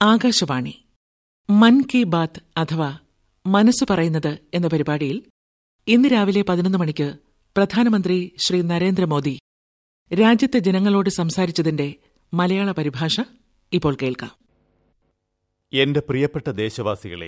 ആകാശവാണി മൻ കി ബാത്ത് അഥവാ മനസ്സ് പറയുന്നത് എന്ന പരിപാടിയിൽ ഇന്ന് രാവിലെ പതിനൊന്ന് മണിക്ക് പ്രധാനമന്ത്രി ശ്രീ നരേന്ദ്രമോദി രാജ്യത്തെ ജനങ്ങളോട് സംസാരിച്ചതിന്റെ മലയാള പരിഭാഷ ഇപ്പോൾ കേൾക്കാം എന്റെ പ്രിയപ്പെട്ട ദേശവാസികളെ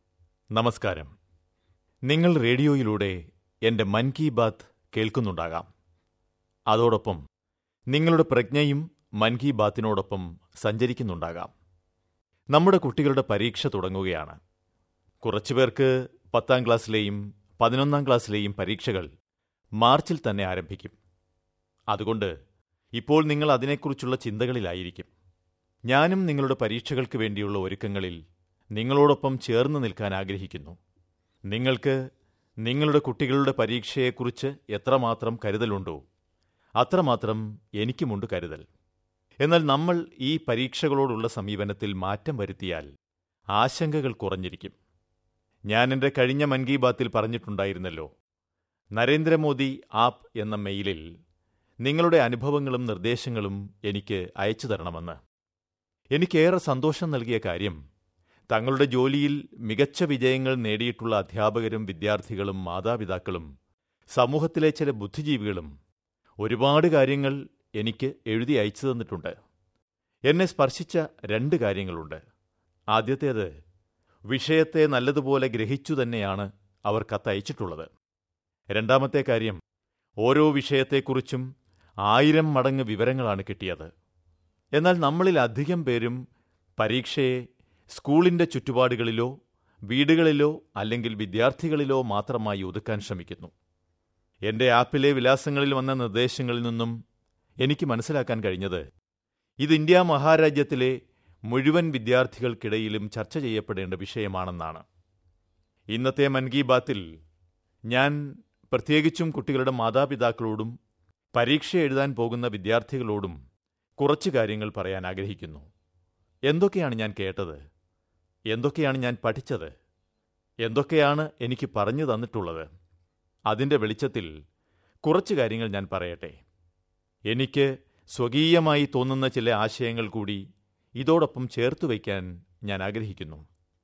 നമസ്കാരം നിങ്ങൾ റേഡിയോയിലൂടെ എന്റെ മൻ കി ബാത്ത് കേൾക്കുന്നുണ്ടാകാം അതോടൊപ്പം നിങ്ങളുടെ പ്രജ്ഞയും മൻ കി ബാത്തിനോടൊപ്പം സഞ്ചരിക്കുന്നുണ്ടാകാം നമ്മുടെ കുട്ടികളുടെ പരീക്ഷ തുടങ്ങുകയാണ് കുറച്ചുപേർക്ക് പത്താം ക്ലാസ്സിലെയും പതിനൊന്നാം ക്ലാസ്സിലെയും പരീക്ഷകൾ മാർച്ചിൽ തന്നെ ആരംഭിക്കും അതുകൊണ്ട് ഇപ്പോൾ നിങ്ങൾ അതിനെക്കുറിച്ചുള്ള ചിന്തകളിലായിരിക്കും ഞാനും നിങ്ങളുടെ പരീക്ഷകൾക്ക് വേണ്ടിയുള്ള ഒരുക്കങ്ങളിൽ നിങ്ങളോടൊപ്പം ചേർന്ന് നിൽക്കാൻ ആഗ്രഹിക്കുന്നു നിങ്ങൾക്ക് നിങ്ങളുടെ കുട്ടികളുടെ പരീക്ഷയെക്കുറിച്ച് എത്രമാത്രം കരുതലുണ്ടോ അത്രമാത്രം എനിക്കുമുണ്ട് കരുതൽ എന്നാൽ നമ്മൾ ഈ പരീക്ഷകളോടുള്ള സമീപനത്തിൽ മാറ്റം വരുത്തിയാൽ ആശങ്കകൾ കുറഞ്ഞിരിക്കും ഞാൻ എൻ്റെ കഴിഞ്ഞ മൻ കി ബാത്തിൽ പറഞ്ഞിട്ടുണ്ടായിരുന്നല്ലോ നരേന്ദ്രമോദി ആപ്പ് എന്ന മെയിലിൽ നിങ്ങളുടെ അനുഭവങ്ങളും നിർദ്ദേശങ്ങളും എനിക്ക് അയച്ചു തരണമെന്ന് എനിക്കേറെ സന്തോഷം നൽകിയ കാര്യം തങ്ങളുടെ ജോലിയിൽ മികച്ച വിജയങ്ങൾ നേടിയിട്ടുള്ള അധ്യാപകരും വിദ്യാർത്ഥികളും മാതാപിതാക്കളും സമൂഹത്തിലെ ചില ബുദ്ധിജീവികളും ഒരുപാട് കാര്യങ്ങൾ എനിക്ക് എഴുതി അയച്ചു തന്നിട്ടുണ്ട് എന്നെ സ്പർശിച്ച രണ്ട് കാര്യങ്ങളുണ്ട് ആദ്യത്തേത് വിഷയത്തെ നല്ലതുപോലെ ഗ്രഹിച്ചു തന്നെയാണ് അവർ കത്തയച്ചിട്ടുള്ളത് രണ്ടാമത്തെ കാര്യം ഓരോ വിഷയത്തെക്കുറിച്ചും ആയിരം മടങ്ങ് വിവരങ്ങളാണ് കിട്ടിയത് എന്നാൽ നമ്മളിൽ അധികം പേരും പരീക്ഷയെ സ്കൂളിന്റെ ചുറ്റുപാടുകളിലോ വീടുകളിലോ അല്ലെങ്കിൽ വിദ്യാർത്ഥികളിലോ മാത്രമായി ഒതുക്കാൻ ശ്രമിക്കുന്നു എന്റെ ആപ്പിലെ വിലാസങ്ങളിൽ വന്ന നിർദ്ദേശങ്ങളിൽ നിന്നും എനിക്ക് മനസ്സിലാക്കാൻ കഴിഞ്ഞത് ഇത് ഇന്ത്യ മഹാരാജ്യത്തിലെ മുഴുവൻ വിദ്യാർത്ഥികൾക്കിടയിലും ചർച്ച ചെയ്യപ്പെടേണ്ട വിഷയമാണെന്നാണ് ഇന്നത്തെ മൻ കി ബാത്തിൽ ഞാൻ പ്രത്യേകിച്ചും കുട്ടികളുടെ മാതാപിതാക്കളോടും പരീക്ഷ എഴുതാൻ പോകുന്ന വിദ്യാർത്ഥികളോടും കുറച്ച് കാര്യങ്ങൾ പറയാൻ ആഗ്രഹിക്കുന്നു എന്തൊക്കെയാണ് ഞാൻ കേട്ടത് എന്തൊക്കെയാണ് ഞാൻ പഠിച്ചത് എന്തൊക്കെയാണ് എനിക്ക് പറഞ്ഞു തന്നിട്ടുള്ളത് അതിൻ്റെ വെളിച്ചത്തിൽ കുറച്ച് കാര്യങ്ങൾ ഞാൻ പറയട്ടെ എനിക്ക് സ്വകീയമായി തോന്നുന്ന ചില ആശയങ്ങൾ കൂടി ഇതോടൊപ്പം ചേർത്ത് വയ്ക്കാൻ ഞാൻ ആഗ്രഹിക്കുന്നു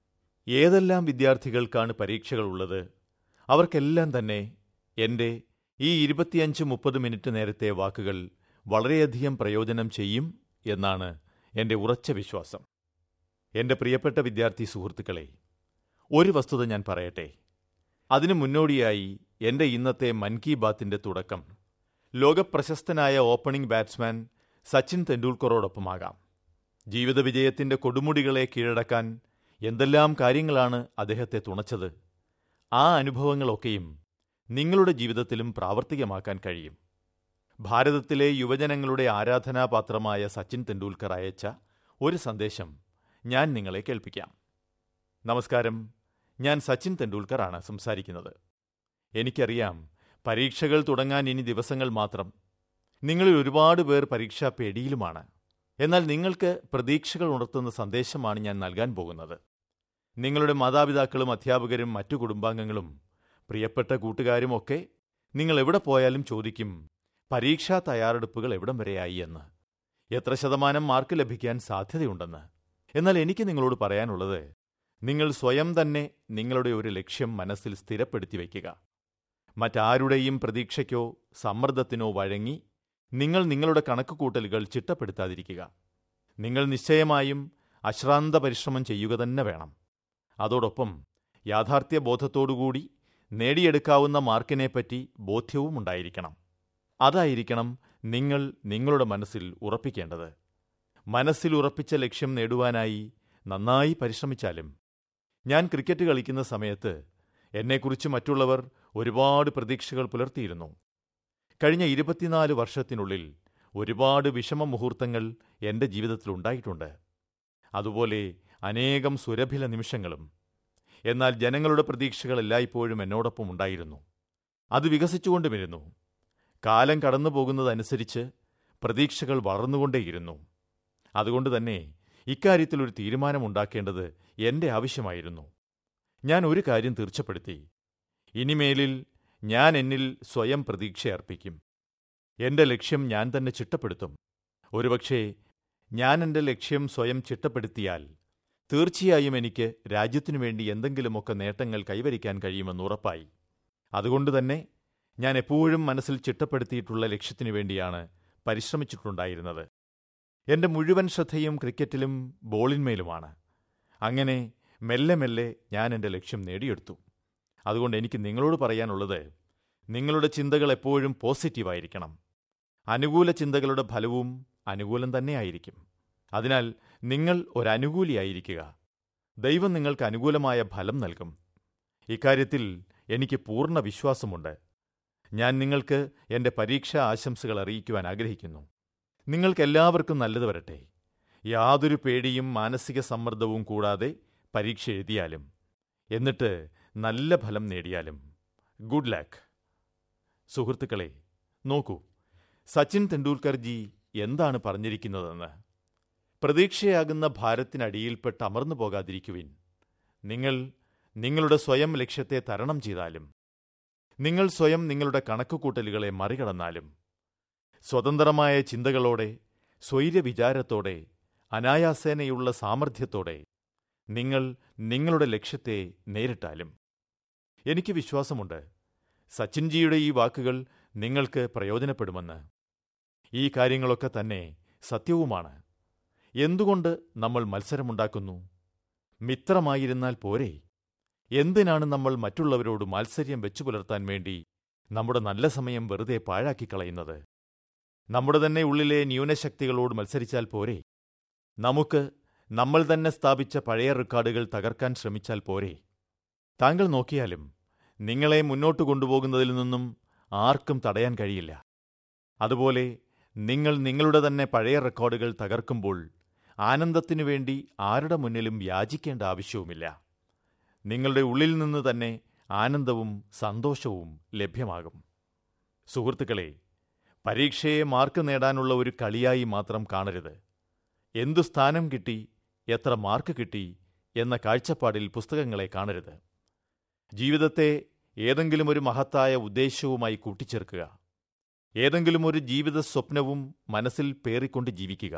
ഏതെല്ലാം വിദ്യാർത്ഥികൾക്കാണ് പരീക്ഷകളുള്ളത് അവർക്കെല്ലാം തന്നെ എൻ്റെ ഈ ഇരുപത്തിയഞ്ച് മുപ്പത് മിനിറ്റ് നേരത്തെ വാക്കുകൾ വളരെയധികം പ്രയോജനം ചെയ്യും എന്നാണ് എൻ്റെ ഉറച്ച വിശ്വാസം എൻ്റെ പ്രിയപ്പെട്ട വിദ്യാർത്ഥി സുഹൃത്തുക്കളെ ഒരു വസ്തുത ഞാൻ പറയട്ടെ അതിനു മുന്നോടിയായി എൻ്റെ ഇന്നത്തെ മൻ കി ബാത്തിന്റെ തുടക്കം ലോകപ്രശസ്തനായ ഓപ്പണിംഗ് ബാറ്റ്സ്മാൻ സച്ചിൻ തെണ്ടുൽക്കറോടൊപ്പമാകാം ജീവിത വിജയത്തിന്റെ കൊടുമുടികളെ കീഴടക്കാൻ എന്തെല്ലാം കാര്യങ്ങളാണ് അദ്ദേഹത്തെ തുണച്ചത് ആ അനുഭവങ്ങളൊക്കെയും നിങ്ങളുടെ ജീവിതത്തിലും പ്രാവർത്തികമാക്കാൻ കഴിയും ഭാരതത്തിലെ യുവജനങ്ങളുടെ ആരാധനാപാത്രമായ സച്ചിൻ തെണ്ടുൽക്കർ അയച്ച ഒരു സന്ദേശം ഞാൻ നിങ്ങളെ കേൾപ്പിക്കാം നമസ്കാരം ഞാൻ സച്ചിൻ തെണ്ടുൽക്കറാണ് സംസാരിക്കുന്നത് എനിക്കറിയാം പരീക്ഷകൾ തുടങ്ങാൻ ഇനി ദിവസങ്ങൾ മാത്രം നിങ്ങളിൽ ഒരുപാട് പേർ പരീക്ഷാ പേടിയിലുമാണ് എന്നാൽ നിങ്ങൾക്ക് പ്രതീക്ഷകൾ ഉണർത്തുന്ന സന്ദേശമാണ് ഞാൻ നൽകാൻ പോകുന്നത് നിങ്ങളുടെ മാതാപിതാക്കളും അധ്യാപകരും മറ്റു കുടുംബാംഗങ്ങളും പ്രിയപ്പെട്ട കൂട്ടുകാരുമൊക്കെ നിങ്ങൾ എവിടെ പോയാലും ചോദിക്കും പരീക്ഷാ തയ്യാറെടുപ്പുകൾ എവിടം വരെയായി എന്ന് എത്ര ശതമാനം മാർക്ക് ലഭിക്കാൻ സാധ്യതയുണ്ടെന്ന് എന്നാൽ എനിക്ക് നിങ്ങളോട് പറയാനുള്ളത് നിങ്ങൾ സ്വയം തന്നെ നിങ്ങളുടെ ഒരു ലക്ഷ്യം മനസ്സിൽ സ്ഥിരപ്പെടുത്തി വയ്ക്കുക മറ്റാരുടെയും പ്രതീക്ഷയ്ക്കോ സമ്മർദ്ദത്തിനോ വഴങ്ങി നിങ്ങൾ നിങ്ങളുടെ കണക്കുകൂട്ടലുകൾ ചിട്ടപ്പെടുത്താതിരിക്കുക നിങ്ങൾ നിശ്ചയമായും അശ്രാന്ത പരിശ്രമം ചെയ്യുക തന്നെ വേണം അതോടൊപ്പം യാഥാർത്ഥ്യ ബോധത്തോടുകൂടി നേടിയെടുക്കാവുന്ന മാർക്കിനെപ്പറ്റി ബോധ്യവും ഉണ്ടായിരിക്കണം അതായിരിക്കണം നിങ്ങൾ നിങ്ങളുടെ മനസ്സിൽ ഉറപ്പിക്കേണ്ടത് മനസ്സിൽ ഉറപ്പിച്ച ലക്ഷ്യം നേടുവാനായി നന്നായി പരിശ്രമിച്ചാലും ഞാൻ ക്രിക്കറ്റ് കളിക്കുന്ന സമയത്ത് എന്നെക്കുറിച്ച് മറ്റുള്ളവർ ഒരുപാട് പ്രതീക്ഷകൾ പുലർത്തിയിരുന്നു കഴിഞ്ഞ ഇരുപത്തിനാല് വർഷത്തിനുള്ളിൽ ഒരുപാട് വിഷമ മുഹൂർത്തങ്ങൾ എൻ്റെ ജീവിതത്തിലുണ്ടായിട്ടുണ്ട് അതുപോലെ അനേകം സുരഭില നിമിഷങ്ങളും എന്നാൽ ജനങ്ങളുടെ പ്രതീക്ഷകൾ എല്ലായ്പ്പോഴും എന്നോടൊപ്പം ഉണ്ടായിരുന്നു അത് വികസിച്ചുകൊണ്ടുമിരുന്നു കാലം കടന്നു പോകുന്നതനുസരിച്ച് പ്രതീക്ഷകൾ വളർന്നുകൊണ്ടേയിരുന്നു അതുകൊണ്ട് തന്നെ ഇക്കാര്യത്തിൽ ഒരു തീരുമാനമുണ്ടാക്കേണ്ടത് എൻ്റെ ആവശ്യമായിരുന്നു ഞാൻ ഒരു കാര്യം തീർച്ചപ്പെടുത്തി ഇനിമേലിൽ ഞാൻ എന്നിൽ സ്വയം പ്രതീക്ഷ അർപ്പിക്കും എന്റെ ലക്ഷ്യം ഞാൻ തന്നെ ചിട്ടപ്പെടുത്തും ഒരുപക്ഷേ ഞാൻ എൻ്റെ ലക്ഷ്യം സ്വയം ചിട്ടപ്പെടുത്തിയാൽ തീർച്ചയായും എനിക്ക് രാജ്യത്തിനു വേണ്ടി എന്തെങ്കിലുമൊക്കെ നേട്ടങ്ങൾ കൈവരിക്കാൻ കഴിയുമെന്ന് ഉറപ്പായി അതുകൊണ്ട് തന്നെ ഞാൻ എപ്പോഴും മനസ്സിൽ ചിട്ടപ്പെടുത്തിയിട്ടുള്ള ലക്ഷ്യത്തിനു വേണ്ടിയാണ് പരിശ്രമിച്ചിട്ടുണ്ടായിരുന്നത് എന്റെ മുഴുവൻ ശ്രദ്ധയും ക്രിക്കറ്റിലും ബോളിന്മേലുമാണ് അങ്ങനെ മെല്ലെ മെല്ലെ ഞാൻ എന്റെ ലക്ഷ്യം നേടിയെടുത്തു അതുകൊണ്ട് എനിക്ക് നിങ്ങളോട് പറയാനുള്ളത് നിങ്ങളുടെ ചിന്തകൾ എപ്പോഴും പോസിറ്റീവായിരിക്കണം അനുകൂല ചിന്തകളുടെ ഫലവും അനുകൂലം തന്നെയായിരിക്കും അതിനാൽ നിങ്ങൾ ഒരനുകൂലിയായിരിക്കുക ദൈവം നിങ്ങൾക്ക് അനുകൂലമായ ഫലം നൽകും ഇക്കാര്യത്തിൽ എനിക്ക് പൂർണ്ണ വിശ്വാസമുണ്ട് ഞാൻ നിങ്ങൾക്ക് എന്റെ പരീക്ഷാ ആശംസകൾ അറിയിക്കുവാൻ ആഗ്രഹിക്കുന്നു നിങ്ങൾക്കെല്ലാവർക്കും നല്ലത് വരട്ടെ യാതൊരു പേടിയും മാനസിക സമ്മർദ്ദവും കൂടാതെ പരീക്ഷ എഴുതിയാലും എന്നിട്ട് നല്ല ഫലം നേടിയാലും ഗുഡ് ലക്ക് സുഹൃത്തുക്കളെ നോക്കൂ സച്ചിൻ തെണ്ടുൽക്കർജി എന്താണ് പറഞ്ഞിരിക്കുന്നതെന്ന് പ്രതീക്ഷയാകുന്ന ഭാരത്തിനടിയിൽപ്പെട്ട് അമർന്നു പോകാതിരിക്കുവിൻ നിങ്ങൾ നിങ്ങളുടെ സ്വയം ലക്ഷ്യത്തെ തരണം ചെയ്താലും നിങ്ങൾ സ്വയം നിങ്ങളുടെ കണക്കുകൂട്ടലുകളെ മറികടന്നാലും സ്വതന്ത്രമായ ചിന്തകളോടെ സ്വൈര്യവിചാരത്തോടെ അനായാസേനയുള്ള സാമർഥ്യത്തോടെ നിങ്ങൾ നിങ്ങളുടെ ലക്ഷ്യത്തെ നേരിട്ടാലും എനിക്ക് വിശ്വാസമുണ്ട് സച്ചിൻജിയുടെ ഈ വാക്കുകൾ നിങ്ങൾക്ക് പ്രയോജനപ്പെടുമെന്ന് ഈ കാര്യങ്ങളൊക്കെ തന്നെ സത്യവുമാണ് എന്തുകൊണ്ട് നമ്മൾ മത്സരമുണ്ടാക്കുന്നു മിത്രമായിരുന്നാൽ പോരെ എന്തിനാണ് നമ്മൾ മറ്റുള്ളവരോട് മാത്സര്യം വെച്ചു പുലർത്താൻ വേണ്ടി നമ്മുടെ നല്ല സമയം വെറുതെ പാഴാക്കിക്കളയുന്നത് നമ്മുടെ തന്നെ ഉള്ളിലെ ന്യൂനശക്തികളോട് മത്സരിച്ചാൽ പോരെ നമുക്ക് നമ്മൾ തന്നെ സ്ഥാപിച്ച പഴയ റെക്കോർഡുകൾ തകർക്കാൻ ശ്രമിച്ചാൽ പോരെ താങ്കൾ നോക്കിയാലും നിങ്ങളെ മുന്നോട്ട് കൊണ്ടുപോകുന്നതിൽ നിന്നും ആർക്കും തടയാൻ കഴിയില്ല അതുപോലെ നിങ്ങൾ നിങ്ങളുടെ തന്നെ പഴയ റെക്കോർഡുകൾ തകർക്കുമ്പോൾ ആനന്ദത്തിനു വേണ്ടി ആരുടെ മുന്നിലും യാചിക്കേണ്ട ആവശ്യവുമില്ല നിങ്ങളുടെ ഉള്ളിൽ നിന്ന് തന്നെ ആനന്ദവും സന്തോഷവും ലഭ്യമാകും സുഹൃത്തുക്കളെ പരീക്ഷയെ മാർക്ക് നേടാനുള്ള ഒരു കളിയായി മാത്രം കാണരുത് എന്തു സ്ഥാനം കിട്ടി എത്ര മാർക്ക് കിട്ടി എന്ന കാഴ്ചപ്പാടിൽ പുസ്തകങ്ങളെ കാണരുത് ജീവിതത്തെ ഏതെങ്കിലും ഒരു മഹത്തായ ഉദ്ദേശ്യവുമായി കൂട്ടിച്ചേർക്കുക ഏതെങ്കിലും ഒരു ജീവിത സ്വപ്നവും മനസ്സിൽ പേറിക്കൊണ്ട് ജീവിക്കുക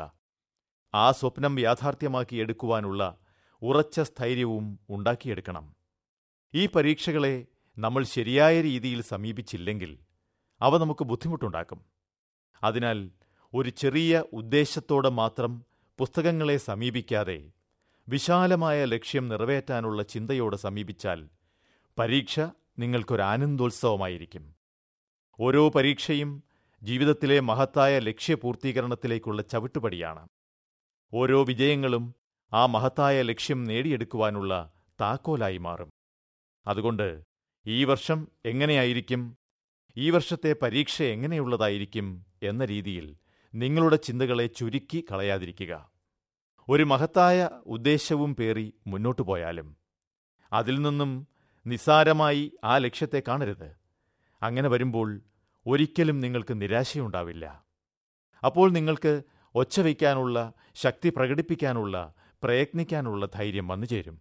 ആ സ്വപ്നം യാഥാർത്ഥ്യമാക്കി എടുക്കുവാനുള്ള ഉറച്ച സ്ഥൈര്യവും ഉണ്ടാക്കിയെടുക്കണം ഈ പരീക്ഷകളെ നമ്മൾ ശരിയായ രീതിയിൽ സമീപിച്ചില്ലെങ്കിൽ അവ നമുക്ക് ബുദ്ധിമുട്ടുണ്ടാക്കും അതിനാൽ ഒരു ചെറിയ ഉദ്ദേശത്തോടെ മാത്രം പുസ്തകങ്ങളെ സമീപിക്കാതെ വിശാലമായ ലക്ഷ്യം നിറവേറ്റാനുള്ള ചിന്തയോടെ സമീപിച്ചാൽ പരീക്ഷ നിങ്ങൾക്കൊരാനന്ദോത്സവമായിരിക്കും ഓരോ പരീക്ഷയും ജീവിതത്തിലെ മഹത്തായ ലക്ഷ്യപൂർത്തീകരണത്തിലേക്കുള്ള ചവിട്ടുപടിയാണ് ഓരോ വിജയങ്ങളും ആ മഹത്തായ ലക്ഷ്യം നേടിയെടുക്കുവാനുള്ള താക്കോലായി മാറും അതുകൊണ്ട് ഈ വർഷം എങ്ങനെയായിരിക്കും ഈ വർഷത്തെ പരീക്ഷ എങ്ങനെയുള്ളതായിരിക്കും എന്ന രീതിയിൽ നിങ്ങളുടെ ചിന്തകളെ ചുരുക്കി കളയാതിരിക്കുക ഒരു മഹത്തായ ഉദ്ദേശവും പേറി മുന്നോട്ടു പോയാലും അതിൽ നിന്നും നിസ്സാരമായി ആ ലക്ഷ്യത്തെ കാണരുത് അങ്ങനെ വരുമ്പോൾ ഒരിക്കലും നിങ്ങൾക്ക് നിരാശയുണ്ടാവില്ല അപ്പോൾ നിങ്ങൾക്ക് ഒച്ചവയ്ക്കാനുള്ള ശക്തി പ്രകടിപ്പിക്കാനുള്ള പ്രയത്നിക്കാനുള്ള ധൈര്യം വന്നുചേരും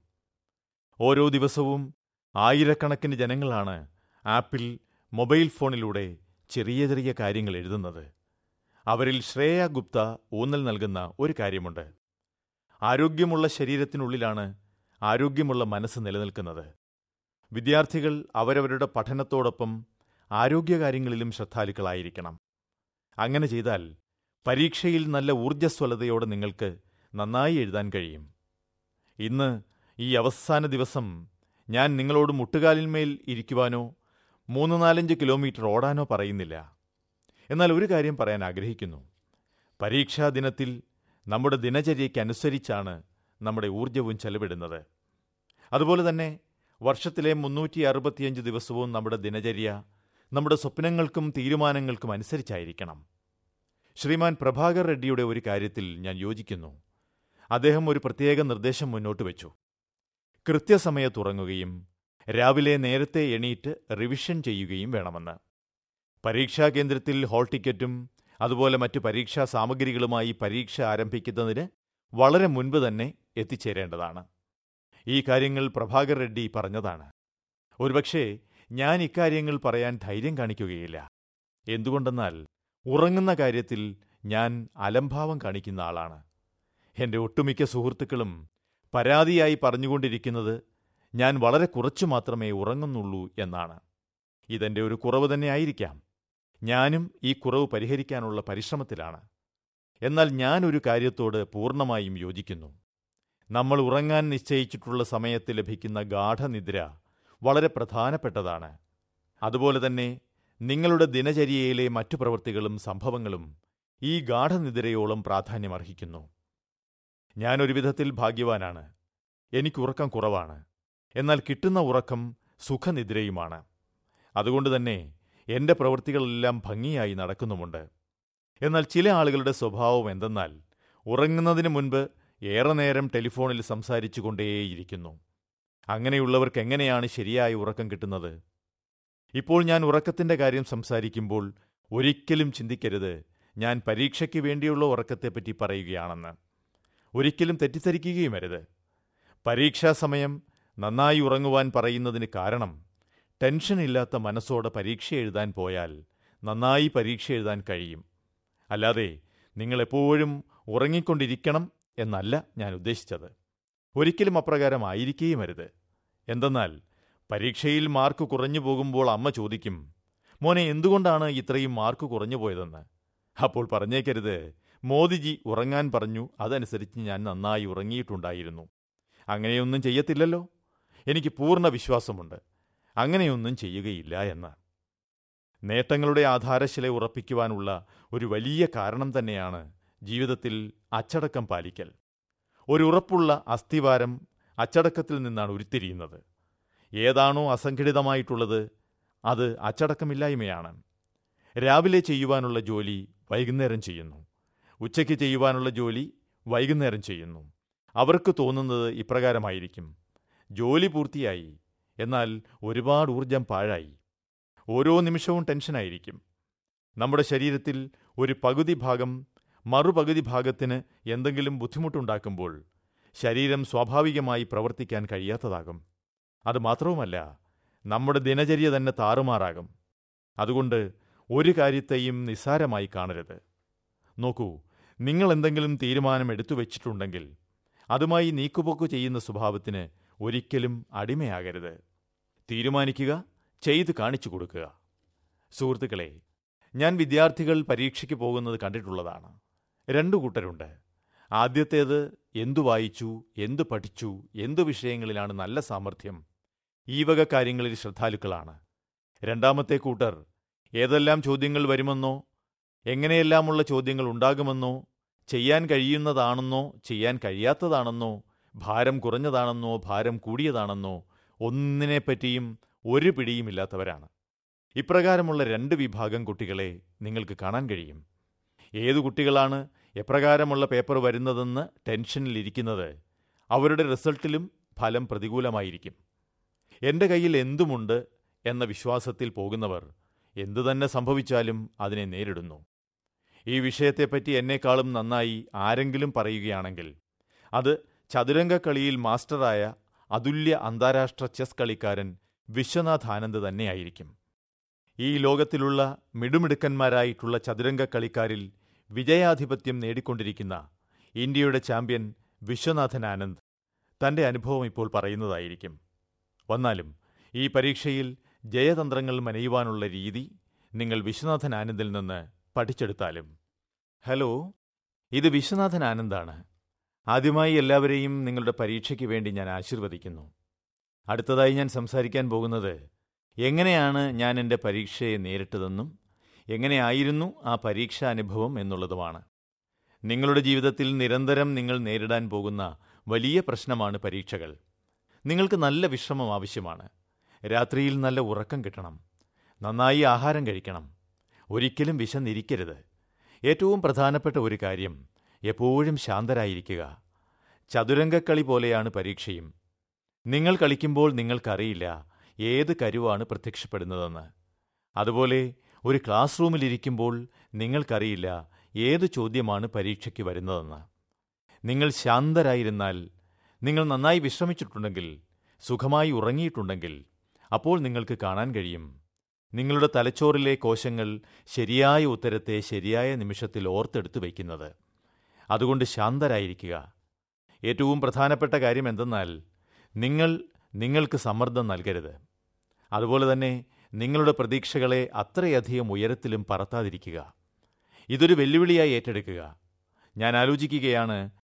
ഓരോ ദിവസവും ആയിരക്കണക്കിന് ജനങ്ങളാണ് ആപ്പിൽ മൊബൈൽ ഫോണിലൂടെ ചെറിയ ചെറിയ കാര്യങ്ങൾ എഴുതുന്നത് അവരിൽ ശ്രേയ ഗുപ്ത ഊന്നൽ നൽകുന്ന ഒരു കാര്യമുണ്ട് ആരോഗ്യമുള്ള ശരീരത്തിനുള്ളിലാണ് ആരോഗ്യമുള്ള മനസ്സ് നിലനിൽക്കുന്നത് വിദ്യാർത്ഥികൾ അവരവരുടെ പഠനത്തോടൊപ്പം ആരോഗ്യകാര്യങ്ങളിലും ശ്രദ്ധാലുക്കളായിരിക്കണം അങ്ങനെ ചെയ്താൽ പരീക്ഷയിൽ നല്ല ഊർജ്ജസ്വലതയോടെ നിങ്ങൾക്ക് നന്നായി എഴുതാൻ കഴിയും ഇന്ന് ഈ അവസാന ദിവസം ഞാൻ നിങ്ങളോട് മുട്ടുകാലിന്മേൽ ഇരിക്കുവാനോ മൂന്ന് നാലഞ്ച് കിലോമീറ്റർ ഓടാനോ പറയുന്നില്ല എന്നാൽ ഒരു കാര്യം പറയാൻ ആഗ്രഹിക്കുന്നു പരീക്ഷാ ദിനത്തിൽ നമ്മുടെ ദിനചര്യയ്ക്കനുസരിച്ചാണ് നമ്മുടെ ഊർജ്ജവും ചെലവിടുന്നത് അതുപോലെ തന്നെ വർഷത്തിലെ മുന്നൂറ്റി അറുപത്തിയഞ്ച് ദിവസവും നമ്മുടെ ദിനചര്യ നമ്മുടെ സ്വപ്നങ്ങൾക്കും തീരുമാനങ്ങൾക്കും അനുസരിച്ചായിരിക്കണം ശ്രീമാൻ പ്രഭാകർ റെഡ്ഡിയുടെ ഒരു കാര്യത്തിൽ ഞാൻ യോജിക്കുന്നു അദ്ദേഹം ഒരു പ്രത്യേക നിർദ്ദേശം മുന്നോട്ട് വെച്ചു കൃത്യസമയത്ത് ഉറങ്ങുകയും രാവിലെ നേരത്തെ എണീറ്റ് റിവിഷൻ ചെയ്യുകയും വേണമെന്ന് പരീക്ഷാ കേന്ദ്രത്തിൽ ഹാൾ ടിക്കറ്റും അതുപോലെ മറ്റു പരീക്ഷാ സാമഗ്രികളുമായി പരീക്ഷ ആരംഭിക്കുന്നതിന് വളരെ മുൻപ് തന്നെ എത്തിച്ചേരേണ്ടതാണ് ഈ കാര്യങ്ങൾ പ്രഭാകർ റെഡ്ഡി പറഞ്ഞതാണ് ഒരുപക്ഷേ ഞാൻ ഇക്കാര്യങ്ങൾ പറയാൻ ധൈര്യം കാണിക്കുകയില്ല എന്തുകൊണ്ടെന്നാൽ ഉറങ്ങുന്ന കാര്യത്തിൽ ഞാൻ അലംഭാവം കാണിക്കുന്ന ആളാണ് എന്റെ ഒട്ടുമിക്ക സുഹൃത്തുക്കളും പരാതിയായി പറഞ്ഞുകൊണ്ടിരിക്കുന്നത് ഞാൻ വളരെ കുറച്ചു മാത്രമേ ഉറങ്ങുന്നുള്ളൂ എന്നാണ് ഇതെന്റെ ഒരു കുറവ് തന്നെ ആയിരിക്കാം ഞാനും ഈ കുറവ് പരിഹരിക്കാനുള്ള പരിശ്രമത്തിലാണ് എന്നാൽ ഞാൻ ഒരു കാര്യത്തോട് പൂർണ്ണമായും യോജിക്കുന്നു നമ്മൾ ഉറങ്ങാൻ നിശ്ചയിച്ചിട്ടുള്ള സമയത്ത് ലഭിക്കുന്ന ഗാഠനിദ്ര വളരെ പ്രധാനപ്പെട്ടതാണ് അതുപോലെ തന്നെ നിങ്ങളുടെ ദിനചര്യയിലെ മറ്റു പ്രവൃത്തികളും സംഭവങ്ങളും ഈ ഗാഠനിദ്രയോളം പ്രാധാന്യമർഹിക്കുന്നു ഞാനൊരു വിധത്തിൽ ഭാഗ്യവാനാണ് എനിക്ക് ഉറക്കം കുറവാണ് എന്നാൽ കിട്ടുന്ന ഉറക്കം സുഖനിദ്രയുമാണ് അതുകൊണ്ട് തന്നെ എന്റെ പ്രവൃത്തികളെല്ലാം ഭംഗിയായി നടക്കുന്നുമുണ്ട് എന്നാൽ ചില ആളുകളുടെ സ്വഭാവം എന്തെന്നാൽ ഉറങ്ങുന്നതിന് മുൻപ് ഏറെ നേരം ടെലിഫോണിൽ സംസാരിച്ചുകൊണ്ടേയിരിക്കുന്നു അങ്ങനെയുള്ളവർക്ക് എങ്ങനെയാണ് ശരിയായ ഉറക്കം കിട്ടുന്നത് ഇപ്പോൾ ഞാൻ ഉറക്കത്തിന്റെ കാര്യം സംസാരിക്കുമ്പോൾ ഒരിക്കലും ചിന്തിക്കരുത് ഞാൻ പരീക്ഷയ്ക്ക് വേണ്ടിയുള്ള ഉറക്കത്തെപ്പറ്റി പറയുകയാണെന്ന് ഒരിക്കലും തെറ്റിദ്ധരിക്കുകയുമരുത് പരീക്ഷാസമയം നന്നായി ഉറങ്ങുവാൻ പറയുന്നതിന് കാരണം ടെൻഷനില്ലാത്ത മനസ്സോടെ പരീക്ഷ എഴുതാൻ പോയാൽ നന്നായി പരീക്ഷ എഴുതാൻ കഴിയും അല്ലാതെ നിങ്ങളെപ്പോഴും ഉറങ്ങിക്കൊണ്ടിരിക്കണം എന്നല്ല ഞാൻ ഉദ്ദേശിച്ചത് ഒരിക്കലും അപ്രകാരമായിരിക്കുകയുമരുത് എന്തെന്നാൽ പരീക്ഷയിൽ മാർക്ക് കുറഞ്ഞു പോകുമ്പോൾ അമ്മ ചോദിക്കും മോനെ എന്തുകൊണ്ടാണ് ഇത്രയും മാർക്ക് കുറഞ്ഞു പോയതെന്ന് അപ്പോൾ പറഞ്ഞേക്കരുത് മോദിജി ഉറങ്ങാൻ പറഞ്ഞു അതനുസരിച്ച് ഞാൻ നന്നായി ഉറങ്ങിയിട്ടുണ്ടായിരുന്നു അങ്ങനെയൊന്നും ചെയ്യത്തില്ലല്ലോ എനിക്ക് പൂർണ്ണ വിശ്വാസമുണ്ട് അങ്ങനെയൊന്നും ചെയ്യുകയില്ല എന്ന് നേട്ടങ്ങളുടെ ആധാരശില ഉറപ്പിക്കുവാനുള്ള ഒരു വലിയ കാരണം തന്നെയാണ് ജീവിതത്തിൽ അച്ചടക്കം പാലിക്കൽ ഒരു ഉറപ്പുള്ള അസ്ഥിവാരം അച്ചടക്കത്തിൽ നിന്നാണ് ഉരുത്തിരിയുന്നത് ഏതാണോ അസംഘടിതമായിട്ടുള്ളത് അത് അച്ചടക്കമില്ലായ്മയാണ് രാവിലെ ചെയ്യുവാനുള്ള ജോലി വൈകുന്നേരം ചെയ്യുന്നു ഉച്ചയ്ക്ക് ചെയ്യുവാനുള്ള ജോലി വൈകുന്നേരം ചെയ്യുന്നു അവർക്ക് തോന്നുന്നത് ഇപ്രകാരമായിരിക്കും ജോലി പൂർത്തിയായി എന്നാൽ ഒരുപാട് ഊർജം പാഴായി ഓരോ നിമിഷവും ടെൻഷനായിരിക്കും നമ്മുടെ ശരീരത്തിൽ ഒരു പകുതി ഭാഗം മറുപകുതി ഭാഗത്തിന് എന്തെങ്കിലും ബുദ്ധിമുട്ടുണ്ടാക്കുമ്പോൾ ശരീരം സ്വാഭാവികമായി പ്രവർത്തിക്കാൻ കഴിയാത്തതാകും അത് മാത്രവുമല്ല നമ്മുടെ ദിനചര്യ തന്നെ താറുമാറാകും അതുകൊണ്ട് ഒരു കാര്യത്തെയും നിസ്സാരമായി കാണരുത് നോക്കൂ നിങ്ങൾ എന്തെങ്കിലും തീരുമാനം എടുത്തു വച്ചിട്ടുണ്ടെങ്കിൽ അതുമായി നീക്കുപോക്ക് ചെയ്യുന്ന സ്വഭാവത്തിന് ഒരിക്കലും അടിമയാകരുത് തീരുമാനിക്കുക ചെയ്ത് കാണിച്ചു കൊടുക്കുക സുഹൃത്തുക്കളെ ഞാൻ വിദ്യാർത്ഥികൾ പരീക്ഷയ്ക്ക് പോകുന്നത് കണ്ടിട്ടുള്ളതാണ് രണ്ടു കൂട്ടരുണ്ട് ആദ്യത്തേത് എന്തു വായിച്ചു എന്തു പഠിച്ചു എന്തു വിഷയങ്ങളിലാണ് നല്ല സാമർഥ്യം ഈ വക കാര്യങ്ങളിൽ ശ്രദ്ധാലുക്കളാണ് രണ്ടാമത്തെ കൂട്ടർ ഏതെല്ലാം ചോദ്യങ്ങൾ വരുമെന്നോ എങ്ങനെയെല്ലാമുള്ള ചോദ്യങ്ങൾ ഉണ്ടാകുമെന്നോ ചെയ്യാൻ കഴിയുന്നതാണെന്നോ ചെയ്യാൻ കഴിയാത്തതാണെന്നോ ഭാരം കുറഞ്ഞതാണെന്നോ ഭാരം കൂടിയതാണെന്നോ ഒന്നിനെപ്പറ്റിയും ഒരു പിടിയുമില്ലാത്തവരാണ് ഇപ്രകാരമുള്ള രണ്ട് വിഭാഗം കുട്ടികളെ നിങ്ങൾക്ക് കാണാൻ കഴിയും ഏതു കുട്ടികളാണ് എപ്രകാരമുള്ള പേപ്പർ വരുന്നതെന്ന് ടെൻഷനിലിരിക്കുന്നത് അവരുടെ റിസൾട്ടിലും ഫലം പ്രതികൂലമായിരിക്കും എൻ്റെ കയ്യിൽ എന്തുമുണ്ട് എന്ന വിശ്വാസത്തിൽ പോകുന്നവർ എന്തു തന്നെ സംഭവിച്ചാലും അതിനെ നേരിടുന്നു ഈ വിഷയത്തെപ്പറ്റി എന്നെക്കാളും നന്നായി ആരെങ്കിലും പറയുകയാണെങ്കിൽ അത് ചതുരംഗക്കളിയിൽ മാസ്റ്ററായ അതുല്യ അന്താരാഷ്ട്ര ചെസ് കളിക്കാരൻ വിശ്വനാഥ് ആനന്ദ് തന്നെയായിരിക്കും ഈ ലോകത്തിലുള്ള മിടുമിടുക്കന്മാരായിട്ടുള്ള ചതുരംഗ കളിക്കാരിൽ വിജയാധിപത്യം നേടിക്കൊണ്ടിരിക്കുന്ന ഇന്ത്യയുടെ ചാമ്പ്യൻ വിശ്വനാഥൻ ആനന്ദ് തന്റെ അനുഭവം ഇപ്പോൾ പറയുന്നതായിരിക്കും വന്നാലും ഈ പരീക്ഷയിൽ ജയതന്ത്രങ്ങൾ മെനയുവാനുള്ള രീതി നിങ്ങൾ വിശ്വനാഥൻ ആനന്ദിൽ നിന്ന് പഠിച്ചെടുത്താലും ഹലോ ഇത് വിശ്വനാഥൻ ആനന്ദാണ് ആദ്യമായി എല്ലാവരെയും നിങ്ങളുടെ പരീക്ഷയ്ക്ക് വേണ്ടി ഞാൻ ആശീർവദിക്കുന്നു അടുത്തതായി ഞാൻ സംസാരിക്കാൻ പോകുന്നത് എങ്ങനെയാണ് ഞാൻ എൻ്റെ പരീക്ഷയെ നേരിട്ടതെന്നും എങ്ങനെയായിരുന്നു ആ പരീക്ഷാ അനുഭവം എന്നുള്ളതുമാണ് നിങ്ങളുടെ ജീവിതത്തിൽ നിരന്തരം നിങ്ങൾ നേരിടാൻ പോകുന്ന വലിയ പ്രശ്നമാണ് പരീക്ഷകൾ നിങ്ങൾക്ക് നല്ല വിശ്രമം ആവശ്യമാണ് രാത്രിയിൽ നല്ല ഉറക്കം കിട്ടണം നന്നായി ആഹാരം കഴിക്കണം ഒരിക്കലും വിശന്നിരിക്കരുത് ഏറ്റവും പ്രധാനപ്പെട്ട ഒരു കാര്യം എപ്പോഴും ശാന്തരായിരിക്കുക ചതുരംഗക്കളി പോലെയാണ് പരീക്ഷയും നിങ്ങൾ കളിക്കുമ്പോൾ നിങ്ങൾക്കറിയില്ല ഏത് കരുവാണ് പ്രത്യക്ഷപ്പെടുന്നതെന്ന് അതുപോലെ ഒരു ക്ലാസ് റൂമിലിരിക്കുമ്പോൾ നിങ്ങൾക്കറിയില്ല ഏത് ചോദ്യമാണ് പരീക്ഷയ്ക്ക് വരുന്നതെന്ന് നിങ്ങൾ ശാന്തരായിരുന്നാൽ നിങ്ങൾ നന്നായി വിശ്രമിച്ചിട്ടുണ്ടെങ്കിൽ സുഖമായി ഉറങ്ങിയിട്ടുണ്ടെങ്കിൽ അപ്പോൾ നിങ്ങൾക്ക് കാണാൻ കഴിയും നിങ്ങളുടെ തലച്ചോറിലെ കോശങ്ങൾ ശരിയായ ഉത്തരത്തെ ശരിയായ നിമിഷത്തിൽ ഓർത്തെടുത്തു വയ്ക്കുന്നത് അതുകൊണ്ട് ശാന്തരായിരിക്കുക ഏറ്റവും പ്രധാനപ്പെട്ട കാര്യം എന്തെന്നാൽ നിങ്ങൾ നിങ്ങൾക്ക് സമ്മർദ്ദം നൽകരുത് അതുപോലെ തന്നെ നിങ്ങളുടെ പ്രതീക്ഷകളെ അത്രയധികം ഉയരത്തിലും പറത്താതിരിക്കുക ഇതൊരു വെല്ലുവിളിയായി ഏറ്റെടുക്കുക ഞാൻ ആലോചിക്കുകയാണ്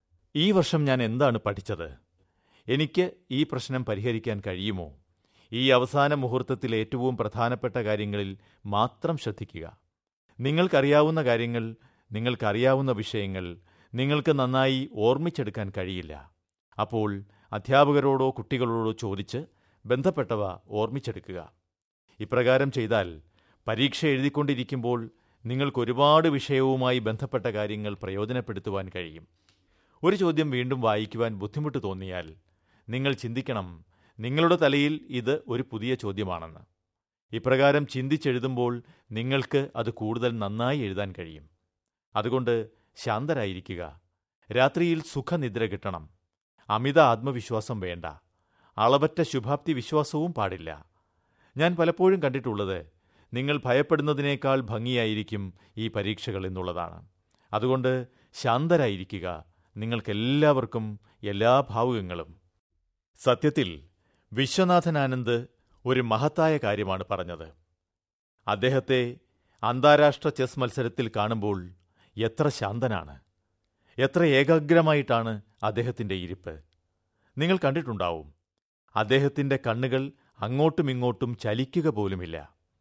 ഈ വർഷം ഞാൻ എന്താണ് പഠിച്ചത് എനിക്ക് ഈ പ്രശ്നം പരിഹരിക്കാൻ കഴിയുമോ ഈ അവസാന മുഹൂർത്തത്തിൽ ഏറ്റവും പ്രധാനപ്പെട്ട കാര്യങ്ങളിൽ മാത്രം ശ്രദ്ധിക്കുക നിങ്ങൾക്കറിയാവുന്ന കാര്യങ്ങൾ നിങ്ങൾക്കറിയാവുന്ന വിഷയങ്ങൾ നിങ്ങൾക്ക് നന്നായി ഓർമ്മിച്ചെടുക്കാൻ കഴിയില്ല അപ്പോൾ അധ്യാപകരോടോ കുട്ടികളോടോ ചോദിച്ച് ബന്ധപ്പെട്ടവ ഓർമ്മിച്ചെടുക്കുക ഇപ്രകാരം ചെയ്താൽ പരീക്ഷ എഴുതിക്കൊണ്ടിരിക്കുമ്പോൾ നിങ്ങൾക്ക് ഒരുപാട് വിഷയവുമായി ബന്ധപ്പെട്ട കാര്യങ്ങൾ പ്രയോജനപ്പെടുത്തുവാൻ കഴിയും ഒരു ചോദ്യം വീണ്ടും വായിക്കുവാൻ ബുദ്ധിമുട്ട് തോന്നിയാൽ നിങ്ങൾ ചിന്തിക്കണം നിങ്ങളുടെ തലയിൽ ഇത് ഒരു പുതിയ ചോദ്യമാണെന്ന് ഇപ്രകാരം ചിന്തിച്ചെഴുതുമ്പോൾ നിങ്ങൾക്ക് അത് കൂടുതൽ നന്നായി എഴുതാൻ കഴിയും അതുകൊണ്ട് ശാന്തരായിരിക്കുക രാത്രിയിൽ സുഖനിദ്ര കിട്ടണം അമിത ആത്മവിശ്വാസം വേണ്ട അളവറ്റ ശുഭാപ്തി വിശ്വാസവും പാടില്ല ഞാൻ പലപ്പോഴും കണ്ടിട്ടുള്ളത് നിങ്ങൾ ഭയപ്പെടുന്നതിനേക്കാൾ ഭംഗിയായിരിക്കും ഈ പരീക്ഷകൾ എന്നുള്ളതാണ് അതുകൊണ്ട് ശാന്തരായിരിക്കുക നിങ്ങൾക്കെല്ലാവർക്കും എല്ലാ ഭാവുകങ്ങളും സത്യത്തിൽ വിശ്വനാഥനാനന്ദ് ഒരു മഹത്തായ കാര്യമാണ് പറഞ്ഞത് അദ്ദേഹത്തെ അന്താരാഷ്ട്ര ചെസ് മത്സരത്തിൽ കാണുമ്പോൾ എത്ര ശാന്തനാണ് എത്ര ഏകാഗ്രമായിട്ടാണ് അദ്ദേഹത്തിൻ്റെ ഇരിപ്പ് നിങ്ങൾ കണ്ടിട്ടുണ്ടാവും അദ്ദേഹത്തിൻ്റെ കണ്ണുകൾ അങ്ങോട്ടും ഇങ്ങോട്ടും ചലിക്കുക പോലുമില്ല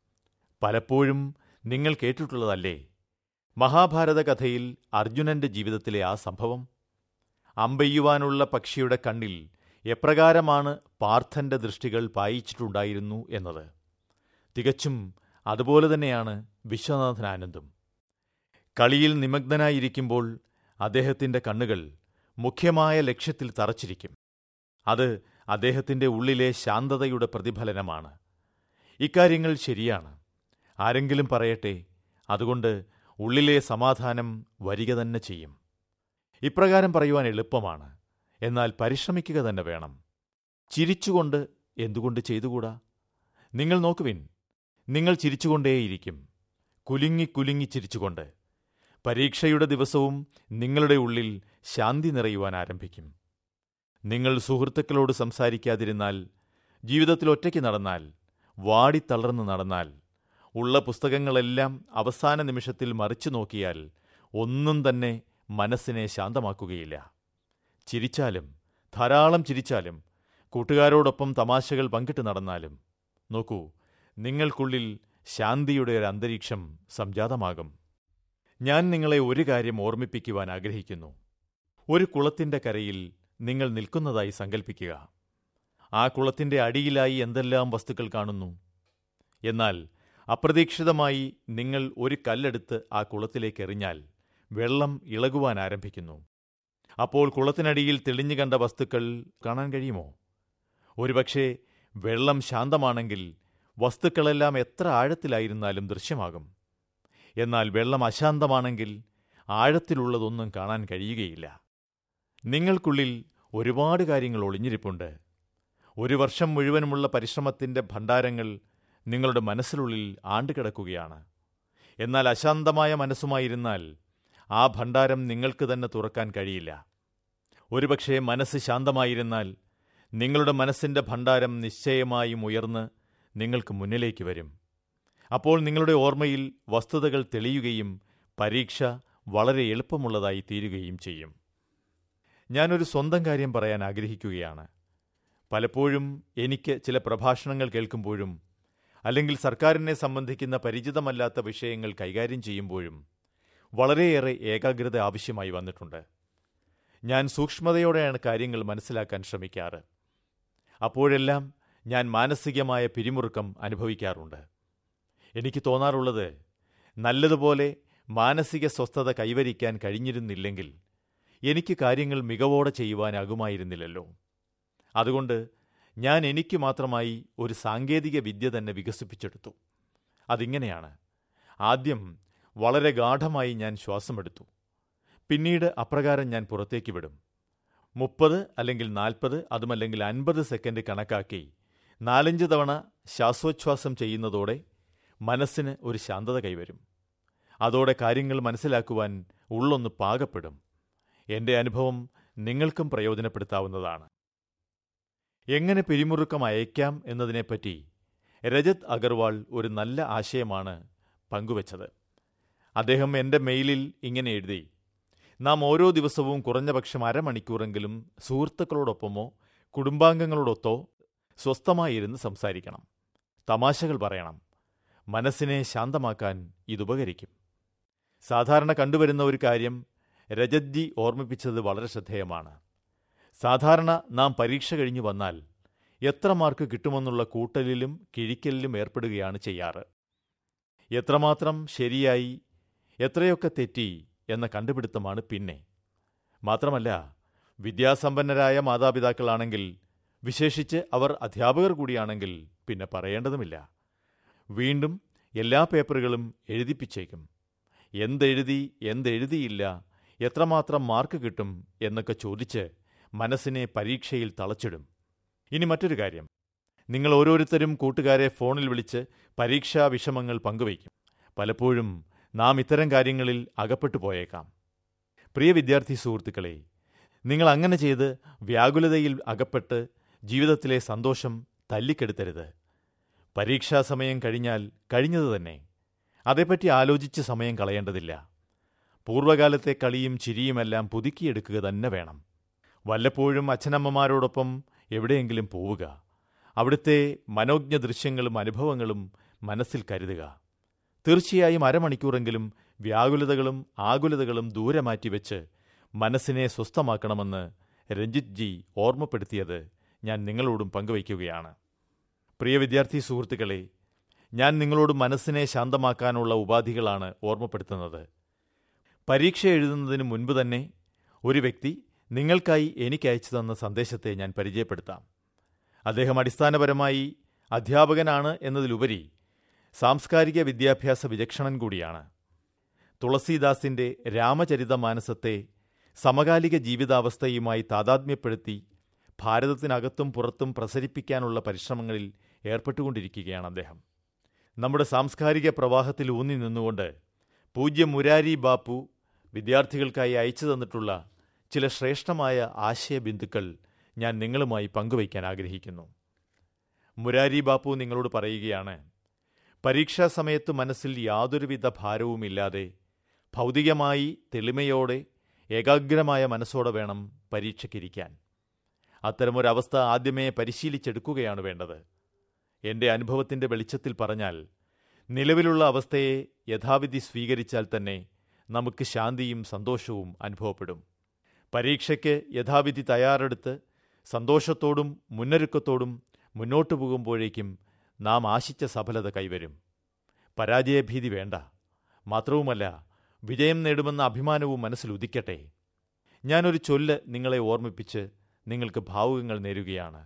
പലപ്പോഴും നിങ്ങൾ കേട്ടിട്ടുള്ളതല്ലേ മഹാഭാരത കഥയിൽ അർജുനന്റെ ജീവിതത്തിലെ ആ സംഭവം അമ്പെയ്യുവാനുള്ള പക്ഷിയുടെ കണ്ണിൽ എപ്രകാരമാണ് പാർത്ഥന്റെ ദൃഷ്ടികൾ പായിച്ചിട്ടുണ്ടായിരുന്നു എന്നത് തികച്ചും അതുപോലെ തന്നെയാണ് വിശ്വനാഥനാനന്ദും കളിയിൽ നിമഗ്നനായിരിക്കുമ്പോൾ അദ്ദേഹത്തിൻ്റെ കണ്ണുകൾ മുഖ്യമായ ലക്ഷ്യത്തിൽ തറച്ചിരിക്കും അത് അദ്ദേഹത്തിൻ്റെ ഉള്ളിലെ ശാന്തതയുടെ പ്രതിഫലനമാണ് ഇക്കാര്യങ്ങൾ ശരിയാണ് ആരെങ്കിലും പറയട്ടെ അതുകൊണ്ട് ഉള്ളിലെ സമാധാനം വരിക തന്നെ ചെയ്യും ഇപ്രകാരം പറയുവാൻ എളുപ്പമാണ് എന്നാൽ പരിശ്രമിക്കുക തന്നെ വേണം ചിരിച്ചുകൊണ്ട് എന്തുകൊണ്ട് ചെയ്തുകൂടാ നിങ്ങൾ നോക്കുവിൻ നിങ്ങൾ ചിരിച്ചുകൊണ്ടേയിരിക്കും കുലുങ്ങി കുലുങ്ങി ചിരിച്ചുകൊണ്ട് പരീക്ഷയുടെ ദിവസവും നിങ്ങളുടെ ഉള്ളിൽ ശാന്തി നിറയുവാൻ ആരംഭിക്കും നിങ്ങൾ സുഹൃത്തുക്കളോട് സംസാരിക്കാതിരുന്നാൽ ജീവിതത്തിൽ ഒറ്റയ്ക്ക് നടന്നാൽ വാടിത്തളർന്ന് നടന്നാൽ ഉള്ള പുസ്തകങ്ങളെല്ലാം അവസാന നിമിഷത്തിൽ മറിച്ചു നോക്കിയാൽ ഒന്നും തന്നെ മനസ്സിനെ ശാന്തമാക്കുകയില്ല ചിരിച്ചാലും ധാരാളം ചിരിച്ചാലും കൂട്ടുകാരോടൊപ്പം തമാശകൾ പങ്കിട്ട് നടന്നാലും നോക്കൂ നിങ്ങൾക്കുള്ളിൽ ശാന്തിയുടെ ഒരു അന്തരീക്ഷം സംജാതമാകും ഞാൻ നിങ്ങളെ ഒരു കാര്യം ഓർമ്മിപ്പിക്കുവാൻ ആഗ്രഹിക്കുന്നു ഒരു കുളത്തിന്റെ കരയിൽ നിങ്ങൾ നിൽക്കുന്നതായി സങ്കൽപ്പിക്കുക ആ കുളത്തിന്റെ അടിയിലായി എന്തെല്ലാം വസ്തുക്കൾ കാണുന്നു എന്നാൽ അപ്രതീക്ഷിതമായി നിങ്ങൾ ഒരു കല്ലെടുത്ത് ആ കുളത്തിലേക്ക് എറിഞ്ഞാൽ വെള്ളം ഇളകുവാൻ ആരംഭിക്കുന്നു അപ്പോൾ കുളത്തിനടിയിൽ തെളിഞ്ഞു കണ്ട വസ്തുക്കൾ കാണാൻ കഴിയുമോ ഒരുപക്ഷെ വെള്ളം ശാന്തമാണെങ്കിൽ വസ്തുക്കളെല്ലാം എത്ര ആഴത്തിലായിരുന്നാലും ദൃശ്യമാകും എന്നാൽ വെള്ളം അശാന്തമാണെങ്കിൽ ആഴത്തിലുള്ളതൊന്നും കാണാൻ കഴിയുകയില്ല നിങ്ങൾക്കുള്ളിൽ ഒരുപാട് കാര്യങ്ങൾ ഒളിഞ്ഞിരിപ്പുണ്ട് ഒരു വർഷം മുഴുവനുമുള്ള പരിശ്രമത്തിന്റെ ഭണ്ഡാരങ്ങൾ നിങ്ങളുടെ മനസ്സിനുള്ളിൽ ആണ്ടുകിടക്കുകയാണ് എന്നാൽ അശാന്തമായ മനസ്സുമായിരുന്നാൽ ആ ഭണ്ഡാരം നിങ്ങൾക്ക് തന്നെ തുറക്കാൻ കഴിയില്ല ഒരുപക്ഷെ മനസ്സ് ശാന്തമായിരുന്നാൽ നിങ്ങളുടെ മനസ്സിന്റെ ഭണ്ഡാരം നിശ്ചയമായും ഉയർന്ന് നിങ്ങൾക്ക് മുന്നിലേക്ക് വരും അപ്പോൾ നിങ്ങളുടെ ഓർമ്മയിൽ വസ്തുതകൾ തെളിയുകയും പരീക്ഷ വളരെ എളുപ്പമുള്ളതായി തീരുകയും ചെയ്യും ഞാനൊരു സ്വന്തം കാര്യം പറയാൻ ആഗ്രഹിക്കുകയാണ് പലപ്പോഴും എനിക്ക് ചില പ്രഭാഷണങ്ങൾ കേൾക്കുമ്പോഴും അല്ലെങ്കിൽ സർക്കാരിനെ സംബന്ധിക്കുന്ന പരിചിതമല്ലാത്ത വിഷയങ്ങൾ കൈകാര്യം ചെയ്യുമ്പോഴും വളരെയേറെ ഏകാഗ്രത ആവശ്യമായി വന്നിട്ടുണ്ട് ഞാൻ സൂക്ഷ്മതയോടെയാണ് കാര്യങ്ങൾ മനസ്സിലാക്കാൻ ശ്രമിക്കാറ് അപ്പോഴെല്ലാം ഞാൻ മാനസികമായ പിരിമുറുക്കം അനുഭവിക്കാറുണ്ട് എനിക്ക് തോന്നാറുള്ളത് നല്ലതുപോലെ മാനസിക സ്വസ്ഥത കൈവരിക്കാൻ കഴിഞ്ഞിരുന്നില്ലെങ്കിൽ എനിക്ക് കാര്യങ്ങൾ മികവോടെ ചെയ്യുവാനാകുമായിരുന്നില്ലല്ലോ അതുകൊണ്ട് ഞാൻ എനിക്ക് മാത്രമായി ഒരു സാങ്കേതിക വിദ്യ തന്നെ വികസിപ്പിച്ചെടുത്തു അതിങ്ങനെയാണ് ആദ്യം വളരെ ഗാഠമായി ഞാൻ ശ്വാസമെടുത്തു പിന്നീട് അപ്രകാരം ഞാൻ പുറത്തേക്ക് വിടും മുപ്പത് അല്ലെങ്കിൽ നാൽപ്പത് അതുമല്ലെങ്കിൽ അൻപത് സെക്കൻഡ് കണക്കാക്കി നാലഞ്ച് തവണ ശ്വാസോച്ഛ്വാസം ചെയ്യുന്നതോടെ മനസ്സിന് ഒരു ശാന്തത കൈവരും അതോടെ കാര്യങ്ങൾ മനസ്സിലാക്കുവാൻ ഉള്ളൊന്ന് പാകപ്പെടും എൻ്റെ അനുഭവം നിങ്ങൾക്കും പ്രയോജനപ്പെടുത്താവുന്നതാണ് എങ്ങനെ പിരിമുറുക്കം അയക്കാം എന്നതിനെപ്പറ്റി രജത് അഗർവാൾ ഒരു നല്ല ആശയമാണ് പങ്കുവച്ചത് അദ്ദേഹം എൻ്റെ മെയിലിൽ ഇങ്ങനെ എഴുതി നാം ഓരോ ദിവസവും കുറഞ്ഞപക്ഷം അരമണിക്കൂറെങ്കിലും സുഹൃത്തുക്കളോടൊപ്പമോ കുടുംബാംഗങ്ങളോടൊത്തോ സ്വസ്ഥമായിരുന്ന് സംസാരിക്കണം തമാശകൾ പറയണം മനസ്സിനെ ശാന്തമാക്കാൻ ഇതുപകരിക്കും സാധാരണ കണ്ടുവരുന്ന ഒരു കാര്യം രജത്ജി ഓർമ്മിപ്പിച്ചത് വളരെ ശ്രദ്ധേയമാണ് സാധാരണ നാം പരീക്ഷ കഴിഞ്ഞു വന്നാൽ എത്ര മാർക്ക് കിട്ടുമെന്നുള്ള കൂട്ടലിലും കിഴിക്കലിലും ഏർപ്പെടുകയാണ് ചെയ്യാറ് എത്രമാത്രം ശരിയായി എത്രയൊക്കെ തെറ്റി എന്ന കണ്ടുപിടുത്തമാണ് പിന്നെ മാത്രമല്ല വിദ്യാസമ്പന്നരായ മാതാപിതാക്കളാണെങ്കിൽ വിശേഷിച്ച് അവർ അധ്യാപകർ കൂടിയാണെങ്കിൽ പിന്നെ പറയേണ്ടതുമില്ല വീണ്ടും എല്ലാ പേപ്പറുകളും എഴുതിപ്പിച്ചേക്കും എന്തെഴുതി എന്തെഴുതിയില്ല എത്രമാത്രം മാർക്ക് കിട്ടും എന്നൊക്കെ ചോദിച്ച് മനസ്സിനെ പരീക്ഷയിൽ തളച്ചിടും ഇനി മറ്റൊരു കാര്യം നിങ്ങൾ ഓരോരുത്തരും കൂട്ടുകാരെ ഫോണിൽ വിളിച്ച് പരീക്ഷാ വിഷമങ്ങൾ പങ്കുവയ്ക്കും പലപ്പോഴും നാം ഇത്തരം കാര്യങ്ങളിൽ അകപ്പെട്ടു പോയേക്കാം പ്രിയ വിദ്യാർത്ഥി സുഹൃത്തുക്കളെ നിങ്ങൾ അങ്ങനെ ചെയ്ത് വ്യാകുലതയിൽ അകപ്പെട്ട് ജീവിതത്തിലെ സന്തോഷം തല്ലിക്കെടുത്തരുത് പരീക്ഷാ സമയം കഴിഞ്ഞാൽ കഴിഞ്ഞത് തന്നെ അതേപ്പറ്റി ആലോചിച്ച് സമയം കളയേണ്ടതില്ല പൂർവ്വകാലത്തെ കളിയും ചിരിയുമെല്ലാം പുതുക്കിയെടുക്കുക തന്നെ വേണം വല്ലപ്പോഴും അച്ഛനമ്മമാരോടൊപ്പം എവിടെയെങ്കിലും പോവുക അവിടുത്തെ മനോജ്ഞ ദൃശ്യങ്ങളും അനുഭവങ്ങളും മനസ്സിൽ കരുതുക തീർച്ചയായും അരമണിക്കൂറെങ്കിലും വ്യാകുലതകളും ആകുലതകളും ദൂരെ മാറ്റിവെച്ച് മനസ്സിനെ സ്വസ്ഥമാക്കണമെന്ന് രഞ്ജിത് ജി ഓർമ്മപ്പെടുത്തിയത് ഞാൻ നിങ്ങളോടും പങ്കുവയ്ക്കുകയാണ് പ്രിയ വിദ്യാർത്ഥി സുഹൃത്തുക്കളെ ഞാൻ നിങ്ങളോട് മനസ്സിനെ ശാന്തമാക്കാനുള്ള ഉപാധികളാണ് ഓർമ്മപ്പെടുത്തുന്നത് പരീക്ഷ എഴുതുന്നതിന് മുൻപ് തന്നെ ഒരു വ്യക്തി നിങ്ങൾക്കായി എനിക്ക് അയച്ചു തന്ന സന്ദേശത്തെ ഞാൻ പരിചയപ്പെടുത്താം അദ്ദേഹം അടിസ്ഥാനപരമായി അധ്യാപകനാണ് എന്നതിലുപരി സാംസ്കാരിക വിദ്യാഭ്യാസ വിചക്ഷണൻ കൂടിയാണ് തുളസീദാസിന്റെ രാമചരിതമാനസത്തെ സമകാലിക ജീവിതാവസ്ഥയുമായി താതാത്മ്യപ്പെടുത്തി ഭാരതത്തിനകത്തും പുറത്തും പ്രസരിപ്പിക്കാനുള്ള പരിശ്രമങ്ങളിൽ ഏർപ്പെട്ടുകൊണ്ടിരിക്കുകയാണ് അദ്ദേഹം നമ്മുടെ സാംസ്കാരിക പ്രവാഹത്തിൽ ഊന്നി നിന്നുകൊണ്ട് പൂജ്യ മുരാരി ബാപ്പു വിദ്യാർത്ഥികൾക്കായി അയച്ചു തന്നിട്ടുള്ള ചില ശ്രേഷ്ഠമായ ആശയബിന്ദുക്കൾ ഞാൻ നിങ്ങളുമായി പങ്കുവയ്ക്കാൻ ആഗ്രഹിക്കുന്നു മുരാരി ബാപ്പു നിങ്ങളോട് പറയുകയാണ് പരീക്ഷാ സമയത്ത് മനസ്സിൽ യാതൊരുവിധ ഭാരവുമില്ലാതെ ഭൗതികമായി തെളിമയോടെ ഏകാഗ്രമായ മനസ്സോടെ വേണം പരീക്ഷയ്ക്കിരിക്കാൻ അത്തരമൊരവസ്ഥ ആദ്യമേ പരിശീലിച്ചെടുക്കുകയാണ് വേണ്ടത് എൻ്റെ അനുഭവത്തിൻ്റെ വെളിച്ചത്തിൽ പറഞ്ഞാൽ നിലവിലുള്ള അവസ്ഥയെ യഥാവിധി സ്വീകരിച്ചാൽ തന്നെ നമുക്ക് ശാന്തിയും സന്തോഷവും അനുഭവപ്പെടും പരീക്ഷയ്ക്ക് യഥാവിധി തയ്യാറെടുത്ത് സന്തോഷത്തോടും മുന്നൊരുക്കത്തോടും മുന്നോട്ടു പോകുമ്പോഴേക്കും നാം ആശിച്ച സഫലത കൈവരും പരാജയഭീതി വേണ്ട മാത്രവുമല്ല വിജയം നേടുമെന്ന അഭിമാനവും മനസ്സിൽ ഉദിക്കട്ടെ ഞാനൊരു ചൊല്ല് നിങ്ങളെ ഓർമ്മിപ്പിച്ച് നിങ്ങൾക്ക് ഭാവുകങ്ങൾ നേരുകയാണ്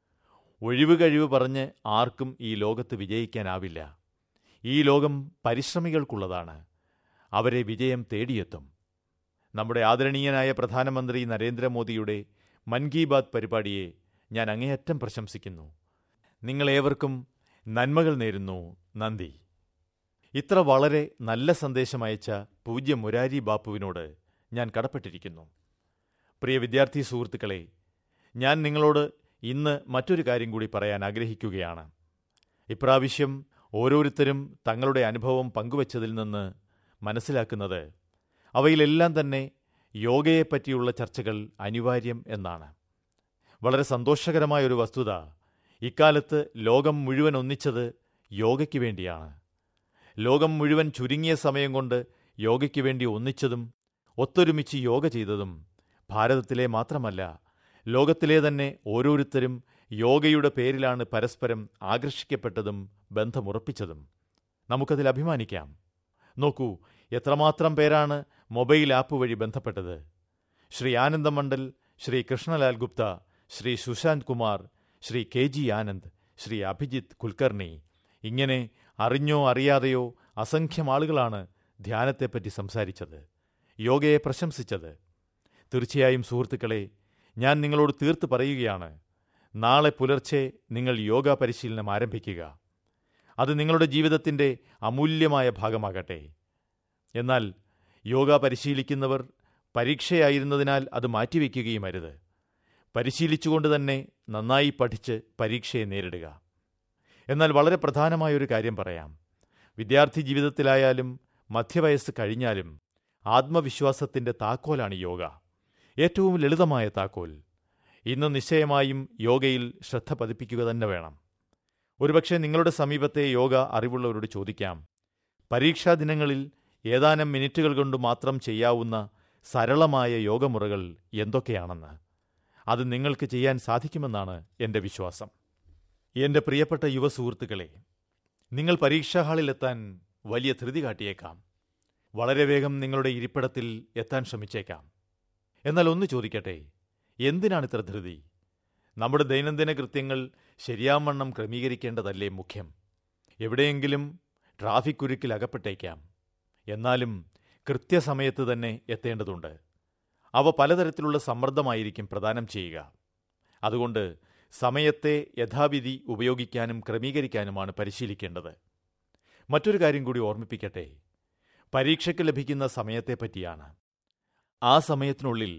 ഒഴിവ് കഴിവ് പറഞ്ഞ് ആർക്കും ഈ ലോകത്ത് വിജയിക്കാനാവില്ല ഈ ലോകം പരിശ്രമികൾക്കുള്ളതാണ് അവരെ വിജയം തേടിയെത്തും നമ്മുടെ ആദരണീയനായ പ്രധാനമന്ത്രി നരേന്ദ്രമോദിയുടെ മൻ കി ബാത് പരിപാടിയെ ഞാൻ അങ്ങേയറ്റം പ്രശംസിക്കുന്നു നിങ്ങളേവർക്കും നന്മകൾ നേരുന്നു നന്ദി ഇത്ര വളരെ നല്ല സന്ദേശം അയച്ച പൂജ്യ മുരാരി ബാപ്പുവിനോട് ഞാൻ കടപ്പെട്ടിരിക്കുന്നു പ്രിയ വിദ്യാർത്ഥി സുഹൃത്തുക്കളെ ഞാൻ നിങ്ങളോട് ഇന്ന് മറ്റൊരു കാര്യം കൂടി പറയാൻ ആഗ്രഹിക്കുകയാണ് ഇപ്രാവശ്യം ഓരോരുത്തരും തങ്ങളുടെ അനുഭവം പങ്കുവച്ചതിൽ നിന്ന് മനസ്സിലാക്കുന്നത് അവയിലെല്ലാം തന്നെ യോഗയെപ്പറ്റിയുള്ള ചർച്ചകൾ അനിവാര്യം എന്നാണ് വളരെ സന്തോഷകരമായ ഒരു വസ്തുത ഇക്കാലത്ത് ലോകം മുഴുവൻ ഒന്നിച്ചത് യോഗയ്ക്ക് വേണ്ടിയാണ് ലോകം മുഴുവൻ ചുരുങ്ങിയ സമയം കൊണ്ട് യോഗയ്ക്ക് വേണ്ടി ഒന്നിച്ചതും ഒത്തൊരുമിച്ച് യോഗ ചെയ്തതും ഭാരതത്തിലെ മാത്രമല്ല ലോകത്തിലെ തന്നെ ഓരോരുത്തരും യോഗയുടെ പേരിലാണ് പരസ്പരം ആകർഷിക്കപ്പെട്ടതും ബന്ധമുറപ്പിച്ചതും നമുക്കതിൽ അഭിമാനിക്കാം നോക്കൂ എത്രമാത്രം പേരാണ് മൊബൈൽ ആപ്പ് വഴി ബന്ധപ്പെട്ടത് ശ്രീ ആനന്ദ മണ്ഡൽ ശ്രീ കൃഷ്ണലാൽ ഗുപ്ത ശ്രീ സുശാന്ത് കുമാർ ശ്രീ കെ ജി ആനന്ദ് ശ്രീ അഭിജിത്ത് കുൽക്കർണി ഇങ്ങനെ അറിഞ്ഞോ അറിയാതെയോ അസംഖ്യം ആളുകളാണ് ധ്യാനത്തെപ്പറ്റി സംസാരിച്ചത് യോഗയെ പ്രശംസിച്ചത് തീർച്ചയായും സുഹൃത്തുക്കളെ ഞാൻ നിങ്ങളോട് തീർത്ത് പറയുകയാണ് നാളെ പുലർച്ചെ നിങ്ങൾ യോഗ പരിശീലനം ആരംഭിക്കുക അത് നിങ്ങളുടെ ജീവിതത്തിൻ്റെ അമൂല്യമായ ഭാഗമാകട്ടെ എന്നാൽ യോഗ പരിശീലിക്കുന്നവർ പരീക്ഷയായിരുന്നതിനാൽ അത് മാറ്റിവെക്കുകയും അരുത് പരിശീലിച്ചുകൊണ്ട് തന്നെ നന്നായി പഠിച്ച് പരീക്ഷയെ നേരിടുക എന്നാൽ വളരെ പ്രധാനമായൊരു കാര്യം പറയാം വിദ്യാർത്ഥി ജീവിതത്തിലായാലും മധ്യവയസ്സ് കഴിഞ്ഞാലും ആത്മവിശ്വാസത്തിൻ്റെ താക്കോലാണ് യോഗ ഏറ്റവും ലളിതമായ താക്കോൽ ഇന്ന് നിശ്ചയമായും യോഗയിൽ ശ്രദ്ധ പതിപ്പിക്കുക തന്നെ വേണം ഒരുപക്ഷെ നിങ്ങളുടെ സമീപത്തെ യോഗ അറിവുള്ളവരോട് ചോദിക്കാം പരീക്ഷാ ദിനങ്ങളിൽ ഏതാനും മിനിറ്റുകൾ കൊണ്ട് മാത്രം ചെയ്യാവുന്ന സരളമായ യോഗമുറകൾ എന്തൊക്കെയാണെന്ന് അത് നിങ്ങൾക്ക് ചെയ്യാൻ സാധിക്കുമെന്നാണ് എൻ്റെ വിശ്വാസം എൻ്റെ പ്രിയപ്പെട്ട യുവ സുഹൃത്തുക്കളെ നിങ്ങൾ പരീക്ഷാ ഹാളിലെത്താൻ വലിയ ധൃതി കാട്ടിയേക്കാം വളരെ വേഗം നിങ്ങളുടെ ഇരിപ്പിടത്തിൽ എത്താൻ ശ്രമിച്ചേക്കാം എന്നാൽ ഒന്ന് ചോദിക്കട്ടെ എന്തിനാണ് ഇത്ര ധൃതി നമ്മുടെ ദൈനംദിന കൃത്യങ്ങൾ ശരിയാവണ്ണം ക്രമീകരിക്കേണ്ടതല്ലേ മുഖ്യം എവിടെയെങ്കിലും ട്രാഫിക് കുരുക്കിൽ അകപ്പെട്ടേക്കാം എന്നാലും കൃത്യസമയത്ത് തന്നെ എത്തേണ്ടതുണ്ട് അവ പലതരത്തിലുള്ള സമ്മർദ്ദമായിരിക്കും പ്രദാനം ചെയ്യുക അതുകൊണ്ട് സമയത്തെ യഥാവിധി ഉപയോഗിക്കാനും ക്രമീകരിക്കാനുമാണ് പരിശീലിക്കേണ്ടത് മറ്റൊരു കാര്യം കൂടി ഓർമ്മിപ്പിക്കട്ടെ പരീക്ഷയ്ക്ക് ലഭിക്കുന്ന സമയത്തെപ്പറ്റിയാണ് ആ സമയത്തിനുള്ളിൽ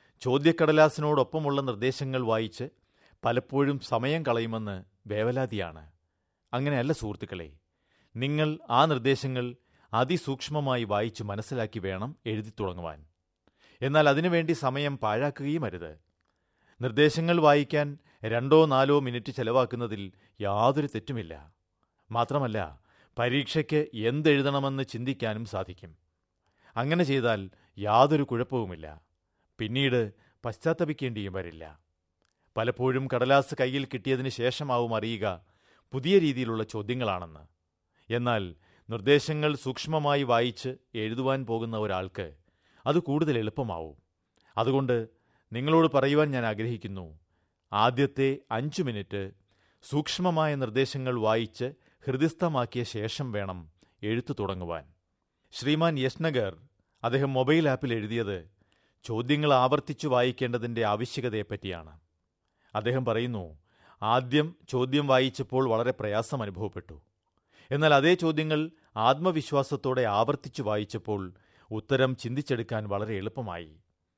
ചോദ്യക്കടലാസിനോടൊപ്പമുള്ള നിർദ്ദേശങ്ങൾ വായിച്ച് പലപ്പോഴും സമയം കളയുമെന്ന് വേവലാതിയാണ് അങ്ങനെയല്ല സുഹൃത്തുക്കളെ നിങ്ങൾ ആ നിർദ്ദേശങ്ങൾ അതിസൂക്ഷ്മമായി വായിച്ച് മനസ്സിലാക്കി വേണം എഴുതി തുടങ്ങുവാൻ എന്നാൽ അതിനുവേണ്ടി സമയം പാഴാക്കുകയും അരുത് നിർദ്ദേശങ്ങൾ വായിക്കാൻ രണ്ടോ നാലോ മിനിറ്റ് ചെലവാക്കുന്നതിൽ യാതൊരു തെറ്റുമില്ല മാത്രമല്ല പരീക്ഷയ്ക്ക് എന്തെഴുതണമെന്ന് ചിന്തിക്കാനും സാധിക്കും അങ്ങനെ ചെയ്താൽ യാതൊരു കുഴപ്പവുമില്ല പിന്നീട് പശ്ചാത്തപിക്കേണ്ടിയും വരില്ല പലപ്പോഴും കടലാസ് കയ്യിൽ കിട്ടിയതിന് ശേഷമാവും അറിയുക പുതിയ രീതിയിലുള്ള ചോദ്യങ്ങളാണെന്ന് എന്നാൽ നിർദ്ദേശങ്ങൾ സൂക്ഷ്മമായി വായിച്ച് എഴുതുവാൻ പോകുന്ന ഒരാൾക്ക് അത് കൂടുതൽ എളുപ്പമാവും അതുകൊണ്ട് നിങ്ങളോട് പറയുവാൻ ഞാൻ ആഗ്രഹിക്കുന്നു ആദ്യത്തെ അഞ്ചു മിനിറ്റ് സൂക്ഷ്മമായ നിർദ്ദേശങ്ങൾ വായിച്ച് ഹൃദിസ്ഥമാക്കിയ ശേഷം വേണം എഴുത്തു തുടങ്ങുവാൻ ശ്രീമാൻ യഷ്നഗർ അദ്ദേഹം മൊബൈൽ ആപ്പിൽ എഴുതിയത് ചോദ്യങ്ങൾ ആവർത്തിച്ചു വായിക്കേണ്ടതിൻ്റെ ആവശ്യകതയെപ്പറ്റിയാണ് അദ്ദേഹം പറയുന്നു ആദ്യം ചോദ്യം വായിച്ചപ്പോൾ വളരെ പ്രയാസം അനുഭവപ്പെട്ടു എന്നാൽ അതേ ചോദ്യങ്ങൾ ആത്മവിശ്വാസത്തോടെ ആവർത്തിച്ചു വായിച്ചപ്പോൾ ഉത്തരം ചിന്തിച്ചെടുക്കാൻ വളരെ എളുപ്പമായി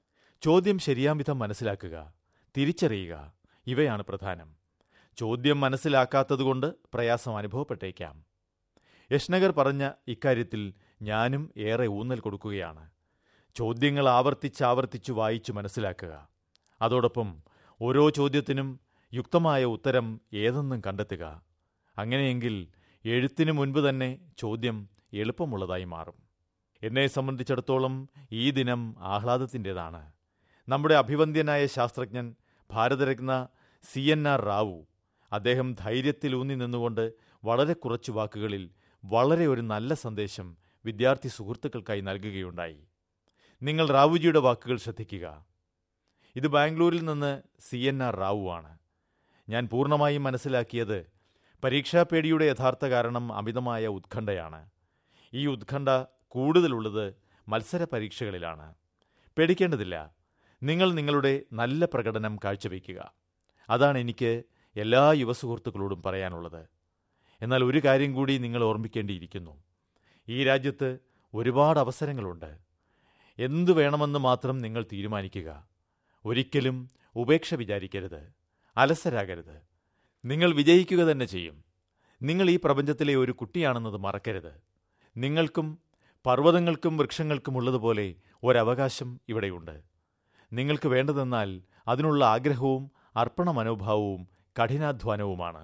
ചോദ്യം ശരിയാംവിധം മനസ്സിലാക്കുക തിരിച്ചറിയുക ഇവയാണ് പ്രധാനം ചോദ്യം മനസ്സിലാക്കാത്തതുകൊണ്ട് പ്രയാസം അനുഭവപ്പെട്ടേക്കാം യഷ്നഗർ പറഞ്ഞ ഇക്കാര്യത്തിൽ ഞാനും ഏറെ ഊന്നൽ കൊടുക്കുകയാണ് ചോദ്യങ്ങൾ ആവർത്തിച്ചാവർത്തിച്ചു വായിച്ചു മനസ്സിലാക്കുക അതോടൊപ്പം ഓരോ ചോദ്യത്തിനും യുക്തമായ ഉത്തരം ഏതെന്നും കണ്ടെത്തുക അങ്ങനെയെങ്കിൽ എഴുത്തിനു മുൻപ് തന്നെ ചോദ്യം എളുപ്പമുള്ളതായി മാറും എന്നെ സംബന്ധിച്ചിടത്തോളം ഈ ദിനം ആഹ്ലാദത്തിൻ്റെതാണ് നമ്മുടെ അഭിവന്ദ്യനായ ശാസ്ത്രജ്ഞൻ Bharat Ratna C N R Rao അദ്ദേഹം ധൈര്യത്തിലൂന്നി നിന്നുകൊണ്ട് വളരെ കുറച്ചു വാക്കുകളിൽ വളരെ ഒരു നല്ല സന്ദേശം വിദ്യാർത്ഥി സുഹൃത്തുക്കൾക്കായി നൽകുകയുണ്ടായി നിങ്ങൾ റാവുജിയുടെ വാക്കുകൾ ശ്രദ്ധിക്കുക ഇത് ബാംഗ്ലൂരിൽ നിന്ന് സി എൻ ആർ റാവു ആണ് ഞാൻ പൂർണ്ണമായും മനസ്സിലാക്കിയത് പരീക്ഷാപേടിയുടെ യഥാർത്ഥ കാരണം അമിതമായ ഉത്കണ്ഠയാണ് ഈ ഉത്കണ്ഠ കൂടുതലുള്ളത് മത്സര പരീക്ഷകളിലാണ് പേടിക്കേണ്ടതില്ല നിങ്ങൾ നിങ്ങളുടെ നല്ല പ്രകടനം കാഴ്ചവെക്കുക അതാണ് എനിക്ക് എല്ലാ യുവസുഹൃത്തുക്കളോടും പറയാനുള്ളത് എന്നാൽ ഒരു കാര്യം കൂടി നിങ്ങൾ ഓർമ്മിക്കേണ്ടിയിരിക്കുന്നു ഈ രാജ്യത്ത് ഒരുപാട് അവസരങ്ങളുണ്ട് എന്തു വേണമെന്ന് മാത്രം നിങ്ങൾ തീരുമാനിക്കുക ഒരിക്കലും ഉപേക്ഷ വിചാരിക്കരുത് അലസരാകരുത് നിങ്ങൾ വിജയിക്കുക തന്നെ ചെയ്യും നിങ്ങൾ ഈ പ്രപഞ്ചത്തിലെ ഒരു കുട്ടിയാണെന്നത് മറക്കരുത് നിങ്ങൾക്കും പർവ്വതങ്ങൾക്കും വൃക്ഷങ്ങൾക്കും ഉള്ളതുപോലെ ഒരവകാശം ഇവിടെയുണ്ട് നിങ്ങൾക്ക് വേണ്ടതെന്നാൽ അതിനുള്ള ആഗ്രഹവും അർപ്പണ മനോഭാവവും കഠിനാധ്വാനവുമാണ്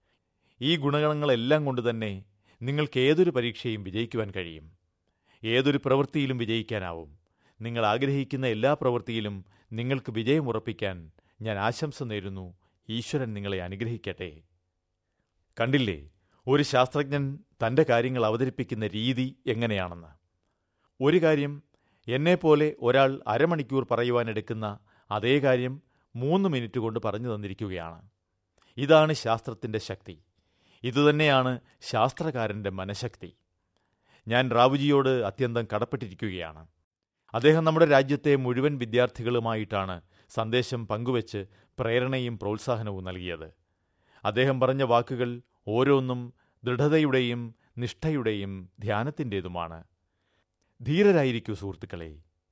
ഈ ഗുണഗണങ്ങളെല്ലാം കൊണ്ട് തന്നെ നിങ്ങൾക്ക് ഏതൊരു പരീക്ഷയും വിജയിക്കുവാൻ കഴിയും ഏതൊരു പ്രവൃത്തിയിലും വിജയിക്കാനാവും നിങ്ങൾ ആഗ്രഹിക്കുന്ന എല്ലാ പ്രവൃത്തിയിലും നിങ്ങൾക്ക് വിജയം ഉറപ്പിക്കാൻ ഞാൻ ആശംസ നേരുന്നു ഈശ്വരൻ നിങ്ങളെ അനുഗ്രഹിക്കട്ടെ കണ്ടില്ലേ ഒരു ശാസ്ത്രജ്ഞൻ തൻ്റെ കാര്യങ്ങൾ അവതരിപ്പിക്കുന്ന രീതി എങ്ങനെയാണെന്ന് ഒരു കാര്യം എന്നെപ്പോലെ ഒരാൾ അരമണിക്കൂർ പറയുവാനെടുക്കുന്ന അതേ കാര്യം മൂന്ന് മിനിറ്റ് കൊണ്ട് പറഞ്ഞു തന്നിരിക്കുകയാണ് ഇതാണ് ശാസ്ത്രത്തിൻ്റെ ശക്തി ഇതുതന്നെയാണ് ശാസ്ത്രകാരൻ്റെ മനഃശക്തി ഞാൻ റാവുജിയോട് അത്യന്തം കടപ്പെട്ടിരിക്കുകയാണ് അദ്ദേഹം നമ്മുടെ രാജ്യത്തെ മുഴുവൻ വിദ്യാർത്ഥികളുമായിട്ടാണ് സന്ദേശം പങ്കുവച്ച് പ്രേരണയും പ്രോത്സാഹനവും നൽകിയത് അദ്ദേഹം പറഞ്ഞ വാക്കുകൾ ഓരോന്നും ദൃഢതയുടെയും നിഷ്ഠയുടെയും ധ്യാനത്തിൻ്റെതുമാണ് ധീരരായിരിക്കൂ സുഹൃത്തുക്കളെ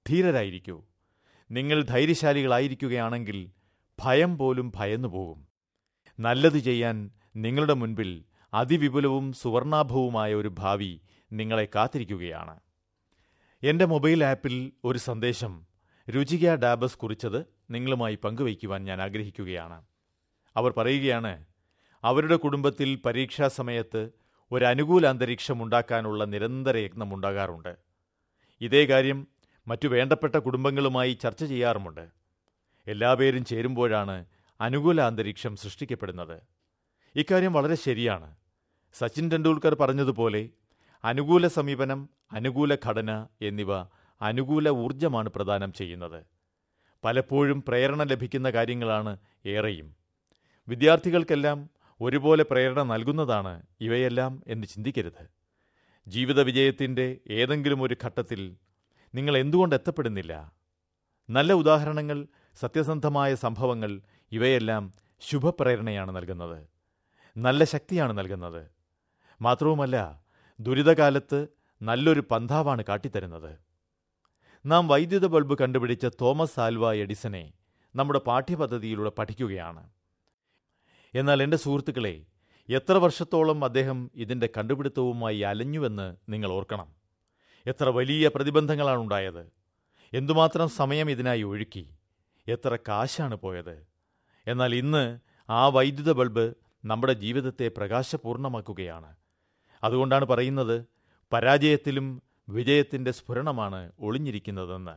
ധീരരായിരിക്കൂ നിങ്ങൾ ധൈര്യശാലികളായിരിക്കുകയാണെങ്കിൽ ഭയം പോലും ഭയന്നു പോകും നല്ലത് ചെയ്യാൻ നിങ്ങളുടെ മുൻപിൽ അതിവിപുലവും സുവർണാഭവുമായ ഒരു ഭാവി നിങ്ങളെ കാത്തിരിക്കുകയാണ് എൻ്റെ മൊബൈൽ ആപ്പിൽ ഒരു സന്ദേശം രുചിക ഡാബസ് കുറിച്ചത് നിങ്ങളുമായി പങ്കുവയ്ക്കുവാൻ ഞാൻ ആഗ്രഹിക്കുകയാണ് അവർ പറയുകയാണ് അവരുടെ കുടുംബത്തിൽ പരീക്ഷാ സമയത്ത് ഒരു അനുകൂല അന്തരീക്ഷം ഉണ്ടാക്കാനുള്ള നിരന്തര യത്നം ഉണ്ടാകാറുണ്ട് ഇതേ കാര്യം മറ്റു വേണ്ടപ്പെട്ട കുടുംബങ്ങളുമായി ചർച്ച ചെയ്യാറുമുണ്ട് എല്ലാപേരും ചേരുമ്പോഴാണ് അനുകൂല അന്തരീക്ഷം സൃഷ്ടിക്കപ്പെടുന്നത് ഇക്കാര്യം വളരെ ശരിയാണ് സച്ചിൻ ടെണ്ടുൽക്കർ പറഞ്ഞതുപോലെ അനുകൂല സമീപനം അനുകൂല ഘടന എന്നിവ അനുകൂല ഊർജമാണ് പ്രദാനം ചെയ്യുന്നത് പലപ്പോഴും പ്രേരണ ലഭിക്കുന്ന കാര്യങ്ങളാണ് ഏറെയും വിദ്യാർത്ഥികൾക്കെല്ലാം ഒരുപോലെ പ്രേരണ നൽകുന്നതാണ് ഇവയെല്ലാം എന്ന് ചിന്തിക്കരുത് ജീവിത വിജയത്തിൻ്റെ ഏതെങ്കിലും ഒരു ഘട്ടത്തിൽ നിങ്ങൾ എന്തുകൊണ്ട് എത്തപ്പെടുന്നില്ല നല്ല ഉദാഹരണങ്ങൾ സത്യസന്ധമായ സംഭവങ്ങൾ ഇവയെല്ലാം ശുഭപ്രേരണയാണ് നൽകുന്നത് നല്ല ശക്തിയാണ് നൽകുന്നത് മാത്രവുമല്ല ദുരിതകാലത്ത് നല്ലൊരു പന്ഥാവാണ് കാട്ടിത്തരുന്നത് നാം വൈദ്യുത ബൾബ് കണ്ടുപിടിച്ച തോമസ് ആൽവ എഡിസനെ നമ്മുടെ പാഠ്യപദ്ധതിയിലൂടെ പഠിക്കുകയാണ് എന്നാൽ എൻ്റെ സുഹൃത്തുക്കളെ എത്ര വർഷത്തോളം അദ്ദേഹം ഇതിൻ്റെ കണ്ടുപിടുത്തവുമായി അലഞ്ഞുവെന്ന് നിങ്ങൾ ഓർക്കണം എത്ര വലിയ പ്രതിബന്ധങ്ങളാണ് ഉണ്ടായത് എന്തുമാത്രം സമയം ഇതിനായി ഒഴുക്കി എത്ര കാശാണ് പോയത് എന്നാൽ ഇന്ന് ആ വൈദ്യുത ബൾബ് നമ്മുടെ ജീവിതത്തെ പ്രകാശപൂർണമാക്കുകയാണ് അതുകൊണ്ടാണ് പറയുന്നത് പരാജയത്തിലും വിജയത്തിൻ്റെ സ്ഫുരണമാണ് ഒളിഞ്ഞിരിക്കുന്നതെന്ന്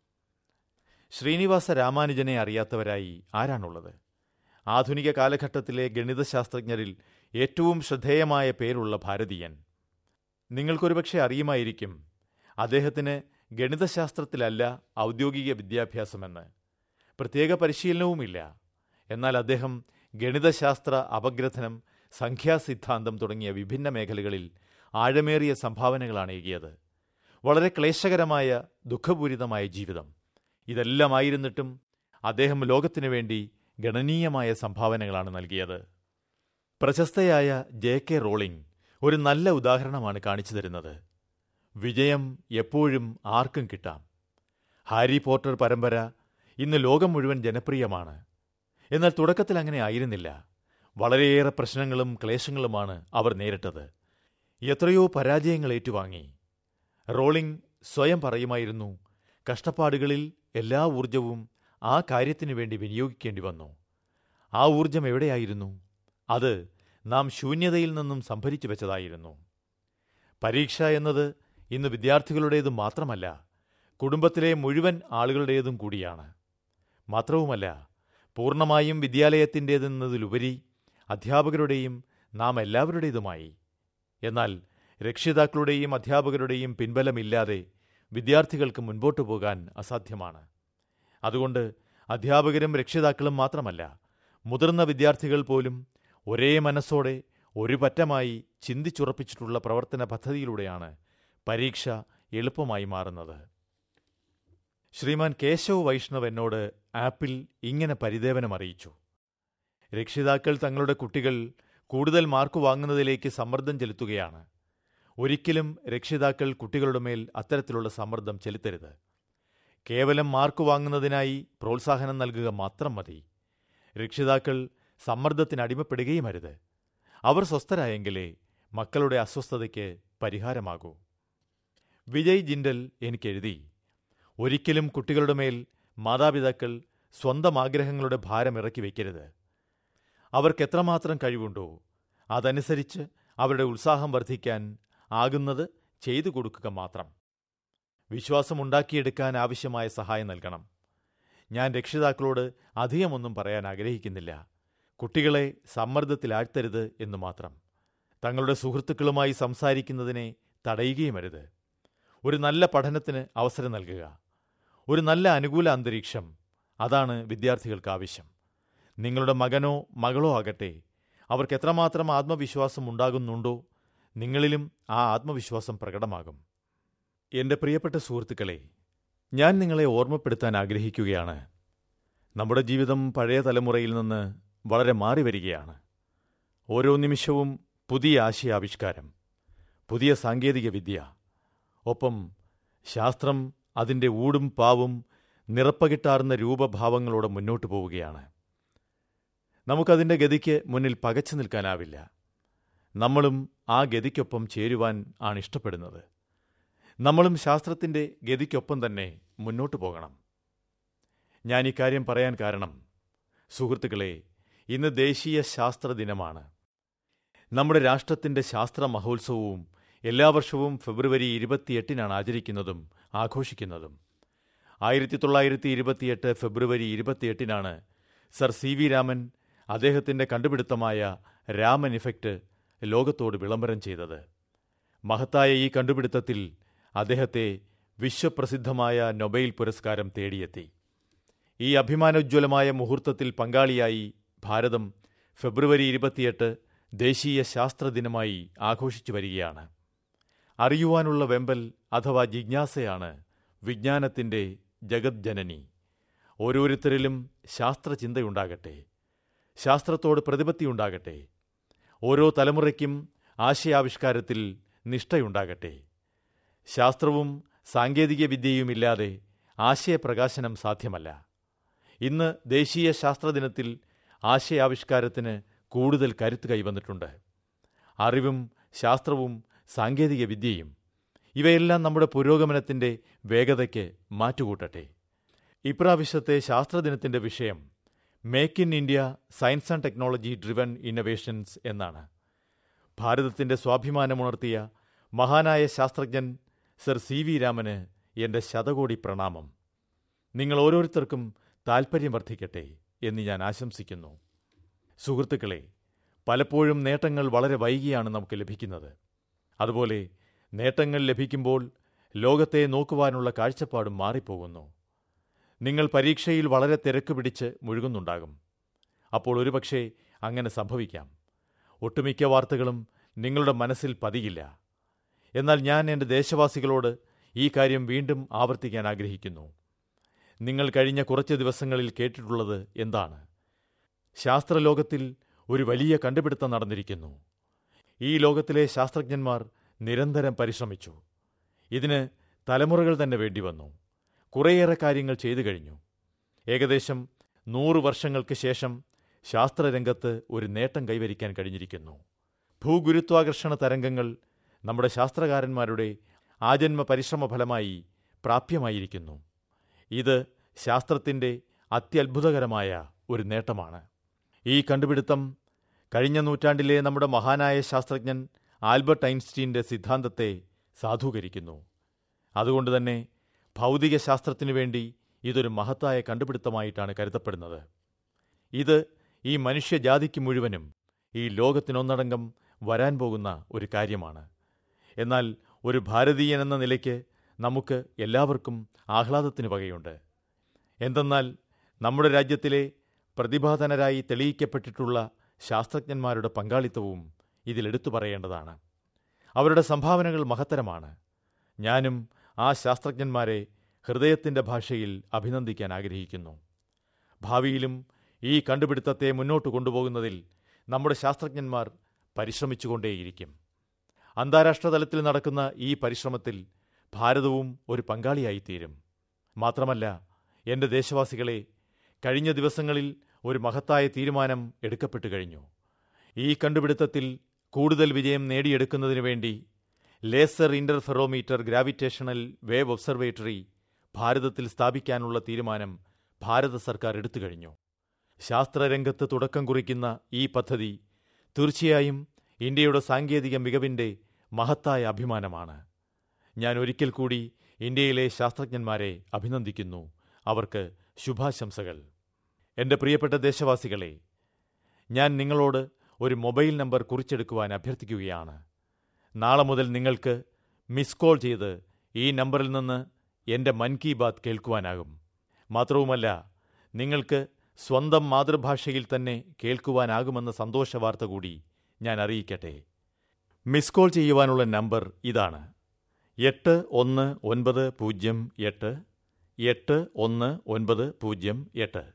ശ്രീനിവാസ രാമാനുജനെ അറിയാത്തവരായി ആരാണുള്ളത് ആധുനിക കാലഘട്ടത്തിലെ ഗണിതശാസ്ത്രജ്ഞരിൽ ഏറ്റവും ശ്രദ്ധേയമായ പേരുള്ള ഭാരതീയൻ നിങ്ങൾക്കൊരുപക്ഷെ അറിയുമായിരിക്കും അദ്ദേഹത്തിന് ഗണിതശാസ്ത്രത്തിലല്ല ഔദ്യോഗിക വിദ്യാഭ്യാസമെന്ന് പ്രത്യേക പരിശീലനവുമില്ല എന്നാൽ അദ്ദേഹം ഗണിതശാസ്ത്ര അപഗ്രഥനം സംഖ്യാസിദ്ധാന്തം തുടങ്ങിയ വിഭിന്ന മേഖലകളിൽ ആഴമേറിയ സംഭാവനകളാണ് ഏകിയത് വളരെ ക്ലേശകരമായ ദുഃഖപൂരിതമായ ജീവിതം ഇതെല്ലാമായിരുന്നിട്ടും അദ്ദേഹം ലോകത്തിനു വേണ്ടി ഗണനീയമായ സംഭാവനകളാണ് നൽകിയത് പ്രശസ്തയായ ജെ കെ റോളിംഗ് ഒരു നല്ല ഉദാഹരണമാണ് കാണിച്ചു തരുന്നത് വിജയം എപ്പോഴും ആർക്കും കിട്ടാം ഹാരി പോട്ടർ പരമ്പര ഇന്ന് ലോകം മുഴുവൻ ജനപ്രിയമാണ് എന്നാൽ തുടക്കത്തിൽ അങ്ങനെ ആയിരുന്നില്ല വളരെയേറെ പ്രശ്നങ്ങളും ക്ലേശങ്ങളുമാണ് അവർ നേരിട്ടത് എത്രയോ പരാജയങ്ങൾ ഏറ്റുവാങ്ങി റോളിംഗ് സ്വയം പറയുമായിരുന്നു കഷ്ടപ്പാടുകളിൽ എല്ലാ ഊർജവും ആ കാര്യത്തിനു വേണ്ടി വിനിയോഗിക്കേണ്ടി വന്നു ആ ഊർജം എവിടെയായിരുന്നു അത് നാം ശൂന്യതയിൽ നിന്നും സംഭരിച്ചു വെച്ചതായിരുന്നു പരീക്ഷ എന്നത് ഇന്ന് വിദ്യാർത്ഥികളുടേത് മാത്രമല്ല കുടുംബത്തിലെ മുഴുവൻ ആളുകളുടേതും കൂടിയാണ് മാത്രവുമല്ല പൂർണ്ണമായും വിദ്യാലയത്തിൻ്റേതെന്നതിലുപരി അധ്യാപകരുടെയും നാം എല്ലാവരുടേതുമായി എന്നാൽ രക്ഷിതാക്കളുടെയും അധ്യാപകരുടെയും പിൻബലമില്ലാതെ വിദ്യാർത്ഥികൾക്ക് മുൻപോട്ടു പോകാൻ അസാധ്യമാണ് അതുകൊണ്ട് അധ്യാപകരും രക്ഷിതാക്കളും മാത്രമല്ല മുതിർന്ന വിദ്യാർത്ഥികൾ പോലും ഒരേ മനസ്സോടെ ഒരു പറ്റമായി ചിന്തിച്ചുറപ്പിച്ചിട്ടുള്ള പ്രവർത്തന പദ്ധതിയിലൂടെയാണ് പരീക്ഷ എളുപ്പമായി മാറുന്നത് ശ്രീമാൻ കേശവ് വൈഷ്ണവ് എന്നോട് ആപ്പിൽ ഇങ്ങനെ പരിദേവനം അറിയിച്ചു രക്ഷിതാക്കൾ തങ്ങളുടെ കുട്ടികൾ കൂടുതൽ മാർക്ക് വാങ്ങുന്നതിലേക്ക് സമ്മർദ്ദം ചെലുത്തുകയാണ് ഒരിക്കലും രക്ഷിതാക്കൾ കുട്ടികളുടെ മേൽ അത്തരത്തിലുള്ള സമ്മർദ്ദം ചെലുത്തരുത് കേവലം മാർക്ക് വാങ്ങുന്നതിനായി പ്രോത്സാഹനം നൽകുക മാത്രം മതി രക്ഷിതാക്കൾ സമ്മർദ്ദത്തിന് അടിമപ്പെടുകയും അരുത് അവർ സ്വസ്ഥരായെങ്കിലേ മക്കളുടെ അസ്വസ്ഥതയ്ക്ക് പരിഹാരമാകൂ വിജയ് ജിൻഡൽ എനിക്കെഴുതി ഒരിക്കലും കുട്ടികളുടെ മേൽ മാതാപിതാക്കൾ സ്വന്തം ആഗ്രഹങ്ങളുടെ ഭാരം ഇറക്കി വയ്ക്കരുത് അവർക്ക് എത്രമാത്രം കഴിവുണ്ടോ അതനുസരിച്ച് അവരുടെ ഉത്സാഹം വർദ്ധിക്കാൻ ആകുന്നത് ചെയ്തു കൊടുക്കുക മാത്രം വിശ്വാസമുണ്ടാക്കിയെടുക്കാൻ ആവശ്യമായ സഹായം നൽകണം ഞാൻ രക്ഷിതാക്കളോട് അധികമൊന്നും പറയാൻ ആഗ്രഹിക്കുന്നില്ല കുട്ടികളെ സമ്മർദ്ദത്തിലാഴ്ത്തരുത് എന്ന് മാത്രം തങ്ങളുടെ സുഹൃത്തുക്കളുമായി സംസാരിക്കുന്നതിനെ തടയുകയുമരുത് ഒരു നല്ല പഠനത്തിന് അവസരം നൽകുക ഒരു നല്ല അനുകൂല അന്തരീക്ഷം അതാണ് വിദ്യാർത്ഥികൾക്ക് ആവശ്യം നിങ്ങളുടെ മകനോ മകളോ ആകട്ടെ അവർക്ക് എത്രമാത്രം ആത്മവിശ്വാസം ഉണ്ടാകുന്നുണ്ടോ നിങ്ങളിലും ആ ആത്മവിശ്വാസം പ്രകടമാകും എൻ്റെ പ്രിയപ്പെട്ട സുഹൃത്തുക്കളെ ഞാൻ നിങ്ങളെ ഓർമ്മപ്പെടുത്താൻ ആഗ്രഹിക്കുകയാണ് നമ്മുടെ ജീവിതം പഴയ തലമുറയിൽ നിന്ന് വളരെ മാറി വരികയാണ് ഓരോ നിമിഷവും പുതിയ ആശയാവിഷ്കാരം പുതിയ സാങ്കേതിക വിദ്യ ഒപ്പം ശാസ്ത്രം അതിൻ്റെ ഊടും പാവും നിറപ്പകിട്ടാർന്ന രൂപഭാവങ്ങളോടെ മുന്നോട്ടു പോവുകയാണ് നമുക്കതിൻ്റെ ഗതിക്ക് മുന്നിൽ പകച്ചു നിൽക്കാനാവില്ല നമ്മളും ആ ഗതിക്കൊപ്പം ചേരുവാൻ ആണ് ഇഷ്ടപ്പെടുന്നത് നമ്മളും ശാസ്ത്രത്തിൻ്റെ ഗതിക്കൊപ്പം തന്നെ മുന്നോട്ടു പോകണം ഞാൻ ഇക്കാര്യം പറയാൻ കാരണം സുഹൃത്തുക്കളെ ഇന്ന് ദേശീയ ശാസ്ത്ര ദിനമാണ് നമ്മുടെ രാഷ്ട്രത്തിൻ്റെ ശാസ്ത്ര മഹോത്സവവും എല്ലാ വർഷവും ഫെബ്രുവരി ഇരുപത്തിയെട്ടിനാണ് ആചരിക്കുന്നതും ആഘോഷിക്കുന്നതും ആയിരത്തി തൊള്ളായിരത്തി ഇരുപത്തിയെട്ട് ഫെബ്രുവരി ഇരുപത്തിയെട്ടിനാണ് സർ സി വി രാമൻ അദ്ദേഹത്തിൻ്റെ കണ്ടുപിടുത്തമായ രാമൻ ഇഫക്റ്റ് ലോകത്തോട് വിളംബരം ചെയ്തത് മഹത്തായ ഈ കണ്ടുപിടുത്തത്തിൽ അദ്ദേഹത്തെ വിശ്വപ്രസിദ്ധമായ നൊബൈൽ പുരസ്കാരം തേടിയെത്തി ഈ അഭിമാനോജ്വലമായ മുഹൂർത്തത്തിൽ പങ്കാളിയായി ഭാരതം ഫെബ്രുവരി ഇരുപത്തിയെട്ട് ദേശീയ ശാസ്ത്ര ദിനമായി ആഘോഷിച്ചു വരികയാണ് അറിയുവാനുള്ള വെമ്പൽ അഥവാ ജിജ്ഞാസയാണ് വിജ്ഞാനത്തിൻ്റെ ജഗജ്ജനനി ഓരോരുത്തരിലും ശാസ്ത്രചിന്തയുണ്ടാകട്ടെ ശാസ്ത്രത്തോട് പ്രതിപത്തിയുണ്ടാകട്ടെ ഓരോ തലമുറയ്ക്കും ആശയാവിഷ്കാരത്തിൽ നിഷ്ഠയുണ്ടാകട്ടെ ശാസ്ത്രവും സാങ്കേതിക വിദ്യയുമില്ലാതെ ആശയപ്രകാശനം സാധ്യമല്ല ഇന്ന് ദേശീയ ശാസ്ത്രദിനത്തിൽ ആശയാവിഷ്കാരത്തിന് കൂടുതൽ കരുത്ത് കൈവന്നിട്ടുണ്ട് അറിവും ശാസ്ത്രവും സാങ്കേതിക വിദ്യയും ഇവയെല്ലാം നമ്മുടെ പുരോഗമനത്തിൻ്റെ വേഗതയ്ക്ക് മാറ്റുകൂട്ടട്ടെ ഇപ്രാവശ്യത്തെ ശാസ്ത്രദിനത്തിൻ്റെ വിഷയം make in India science and technology driven innovations എന്നാണ് ഭാരതത്തിൻ്റെ സ്വാഭിമാനമുണർത്തിയ മഹാനായ ശാസ്ത്രജ്ഞൻ സർ സി വി രാമന് എൻ്റെ ശതകോടി പ്രണാമം നിങ്ങൾ ഓരോരുത്തർക്കും താൽപ്പര്യം വർദ്ധിക്കട്ടെ എന്ന് ഞാൻ ആശംസിക്കുന്നു സുഹൃത്തുക്കളെ പലപ്പോഴും നേട്ടങ്ങൾ വളരെ വൈകിയാണ് നമുക്ക് ലഭിക്കുന്നത് അതുപോലെ നേട്ടങ്ങൾ ലഭിക്കുമ്പോൾ ലോകത്തെ നോക്കുവാനുള്ള കാഴ്ചപ്പാടും മാറിപ്പോകുന്നു നിങ്ങൾ പരീക്ഷയിൽ വളരെ തിരക്ക് പിടിച്ച് മുഴുകുന്നുണ്ടാകും അപ്പോൾ ഒരുപക്ഷെ അങ്ങനെ സംഭവിക്കാം ഒട്ടുമിക്ക വാർത്തകളും നിങ്ങളുടെ മനസ്സിൽ പതിയില്ല എന്നാൽ ഞാൻ എൻ്റെ ദേശവാസികളോട് ഈ കാര്യം വീണ്ടും ആവർത്തിക്കാൻ ആഗ്രഹിക്കുന്നു നിങ്ങൾ കഴിഞ്ഞ കുറച്ച് ദിവസങ്ങളിൽ കേട്ടിട്ടുള്ളത് എന്താണ് ശാസ്ത്രലോകത്തിൽ ഒരു വലിയ കണ്ടുപിടുത്തം നടന്നിരിക്കുന്നു ഈ ലോകത്തിലെ ശാസ്ത്രജ്ഞന്മാർ നിരന്തരം പരിശ്രമിച്ചു ഇതിന് തലമുറകൾ തന്നെ വേണ്ടിവന്നു കുറേയേറെ കാര്യങ്ങൾ ചെയ്തു കഴിഞ്ഞു ഏകദേശം നൂറ് വർഷങ്ങൾക്ക് ശേഷം ശാസ്ത്രരംഗത്ത് ഒരു നേട്ടം കൈവരിക്കാൻ കഴിഞ്ഞിരിക്കുന്നു ഭൂഗുരുത്വാകർഷണ തരംഗങ്ങൾ നമ്മുടെ ശാസ്ത്രകാരന്മാരുടെ ആജന്മ പരിശ്രമ ഫലമായി പ്രാപ്യമായിരിക്കുന്നു ഇത് ശാസ്ത്രത്തിൻ്റെ അത്യത്ഭുതകരമായ ഒരു നേട്ടമാണ് ഈ കണ്ടുപിടുത്തം കഴിഞ്ഞ നൂറ്റാണ്ടിലെ നമ്മുടെ മഹാനായ ശാസ്ത്രജ്ഞൻ ആൽബർട്ട് ഐൻസ്റ്റീൻ്റെ സിദ്ധാന്തത്തെ സാധൂകരിക്കുന്നു അതുകൊണ്ട് തന്നെ ഭൗതിക ശാസ്ത്രത്തിനു വേണ്ടി ഇതൊരു മഹത്തായ കണ്ടുപിടുത്തമായിട്ടാണ് കരുതപ്പെടുന്നത് ഇത് ഈ മനുഷ്യജാതിക്ക് മുഴുവനും ഈ ലോകത്തിനൊന്നടങ്കം വരാൻ പോകുന്ന ഒരു കാര്യമാണ് എന്നാൽ ഒരു ഭാരതീയൻ എന്ന നിലയ്ക്ക് നമുക്ക് എല്ലാവർക്കും ആഹ്ലാദത്തിന് വകയുണ്ട് എന്തെന്നാൽ നമ്മുടെ രാജ്യത്തിലെ പ്രതിഭാധനരായി തെളിയിക്കപ്പെട്ടിട്ടുള്ള ശാസ്ത്രജ്ഞന്മാരുടെ പങ്കാളിത്തവും ഇതിലെടുത്തു പറയേണ്ടതാണ് അവരുടെ സംഭാവനകൾ മഹത്തരമാണ് ഞാനും ആ ശാസ്ത്രജ്ഞന്മാരെ ഹൃദയത്തിൻ്റെ ഭാഷയിൽ അഭിനന്ദിക്കാൻ ആഗ്രഹിക്കുന്നു ഭാവിയിലും ഈ കണ്ടുപിടുത്തത്തെ മുന്നോട്ട് കൊണ്ടുപോകുന്നതിൽ നമ്മുടെ ശാസ്ത്രജ്ഞന്മാർ പരിശ്രമിച്ചുകൊണ്ടേയിരിക്കും അന്താരാഷ്ട്ര തലത്തിൽ നടക്കുന്ന ഈ പരിശ്രമത്തിൽ ഭാരതവും ഒരു പങ്കാളിയായിത്തീരും മാത്രമല്ല എൻ്റെ ദേശവാസികളെ കഴിഞ്ഞ ദിവസങ്ങളിൽ ഒരു മഹത്തായ തീരുമാനം എടുക്കപ്പെട്ടു കഴിഞ്ഞു ഈ കണ്ടുപിടുത്തത്തിൽ കൂടുതൽ വിജയം നേടിയെടുക്കുന്നതിനു വേണ്ടി laser interferometer gravitational wave observatory ഭാരതത്തിൽ സ്ഥാപിക്കാനുള്ള തീരുമാനം ഭാരത സർക്കാർ എടുത്തു കഴിഞ്ഞു ശാസ്ത്രരംഗത്ത് തുടക്കം കുറിക്കുന്ന ഈ പദ്ധതി തീർച്ചയായും ഇന്ത്യയുടെ സാങ്കേതിക മികവിൻ്റെ മഹത്തായ അഭിമാനമാണ് ഞാൻ ഒരിക്കൽ കൂടി ഇന്ത്യയിലെ ശാസ്ത്രജ്ഞന്മാരെ അഭിനന്ദിക്കുന്നു അവർക്ക് ശുഭാശംസകൾ എൻ്റെ പ്രിയപ്പെട്ട ദേശവാസികളെ ഞാൻ നിങ്ങളോട് ഒരു മൊബൈൽ നമ്പർ കുറിച്ചെടുക്കുവാൻ അഭ്യർത്ഥിക്കുകയാണ് നാളെ മുതൽ നിങ്ങൾക്ക് മിസ് കോൾ ചെയ്ത് ഈ നമ്പറിൽ നിന്ന് എൻ്റെ മൻ കി ബാത്ത് കേൾക്കുവാനാകും മാത്രവുമല്ല നിങ്ങൾക്ക് സ്വന്തം മാതൃഭാഷയിൽ തന്നെ കേൾക്കുവാനാകുമെന്ന സന്തോഷ വാർത്ത കൂടി ഞാൻ അറിയിക്കട്ടെ മിസ് കോൾ ചെയ്യുവാനുള്ള നമ്പർ ഇതാണ് എട്ട് ഒന്ന് ഒൻപത് പൂജ്യം എട്ട് എട്ട് ഒന്ന് ഒൻപത് പൂജ്യം എട്ട്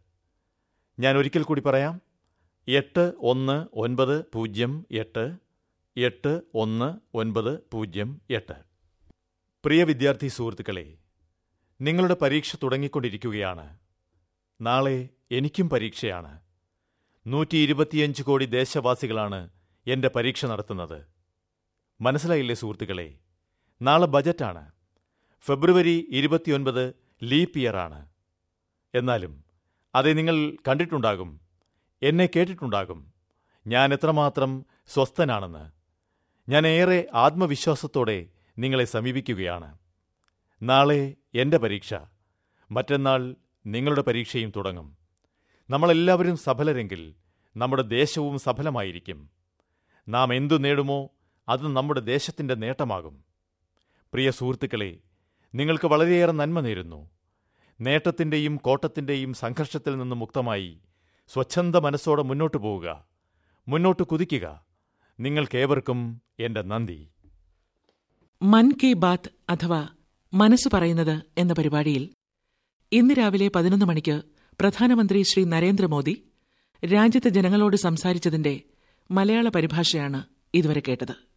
ഞാൻ ഒരിക്കൽ കൂടി പറയാം എട്ട് ഒന്ന് ഒൻപത് പൂജ്യം എട്ട് എട്ട് ഒന്ന് ഒൻപത് പൂജ്യം എട്ട് പ്രിയ വിദ്യാർത്ഥി സുഹൃത്തുക്കളെ നിങ്ങളുടെ പരീക്ഷ തുടങ്ങിക്കൊണ്ടിരിക്കുകയാണ് നാളെ എനിക്കും പരീക്ഷയാണ് നൂറ്റി ഇരുപത്തിയഞ്ച് കോടി ദേശവാസികളാണ് എന്റെ പരീക്ഷ നടത്തുന്നത് മനസ്സിലായില്ലേ സുഹൃത്തുക്കളെ നാളെ ബജറ്റാണ് ഫെബ്രുവരി ഇരുപത്തിയൊൻപത് ലീപ്പ് ഇയറാണ് എന്നാലും അത് നിങ്ങൾ കണ്ടിട്ടുണ്ടാകും എന്നെ കേട്ടിട്ടുണ്ടാകും ഞാൻ എത്രമാത്രം സ്വസ്ഥനാണെന്ന് ഞാൻ ഏറെ ആത്മവിശ്വാസത്തോടെ നിങ്ങളെ സമീപിക്കുകയാണ് നാളെ എന്റെ പരീക്ഷ മറ്റന്നാൾ നിങ്ങളുടെ പരീക്ഷയും തുടങ്ങും നമ്മളെല്ലാവരും സഫലരെങ്കിൽ നമ്മുടെ ദേശവും സഫലമായിരിക്കും നാം എന്തു നേടുമോ അത് നമ്മുടെ ദേശത്തിന്റെ നേട്ടമാകും പ്രിയ സുഹൃത്തുക്കളെ നിങ്ങൾക്ക് വളരെയേറെ നന്മ നേരുന്നു നേട്ടത്തിന്റെയും കോട്ടത്തിന്റെയും സംഘർഷത്തിൽ നിന്ന് മുക്തമായി സ്വച്ഛന്ത മനസ്സോടെ മുന്നോട്ടു പോവുക മുന്നോട്ട് കുതിക്കുക നിങ്ങൾക്കേവർക്കും എന്റെ നന്ദി മൻ കി ബാത്ത് അഥവാ മനസ്സ് പറയുന്നത് എന്ന പരിപാടിയിൽ ഇന്ന് രാവിലെ പതിനൊന്ന് മണിക്ക് പ്രധാനമന്ത്രി ശ്രീ നരേന്ദ്രമോദി രാജ്യത്തെ ജനങ്ങളോട് സംസാരിച്ചതിന്റെ മലയാള പരിഭാഷയാണ് ഇതുവരെ കേട്ടത്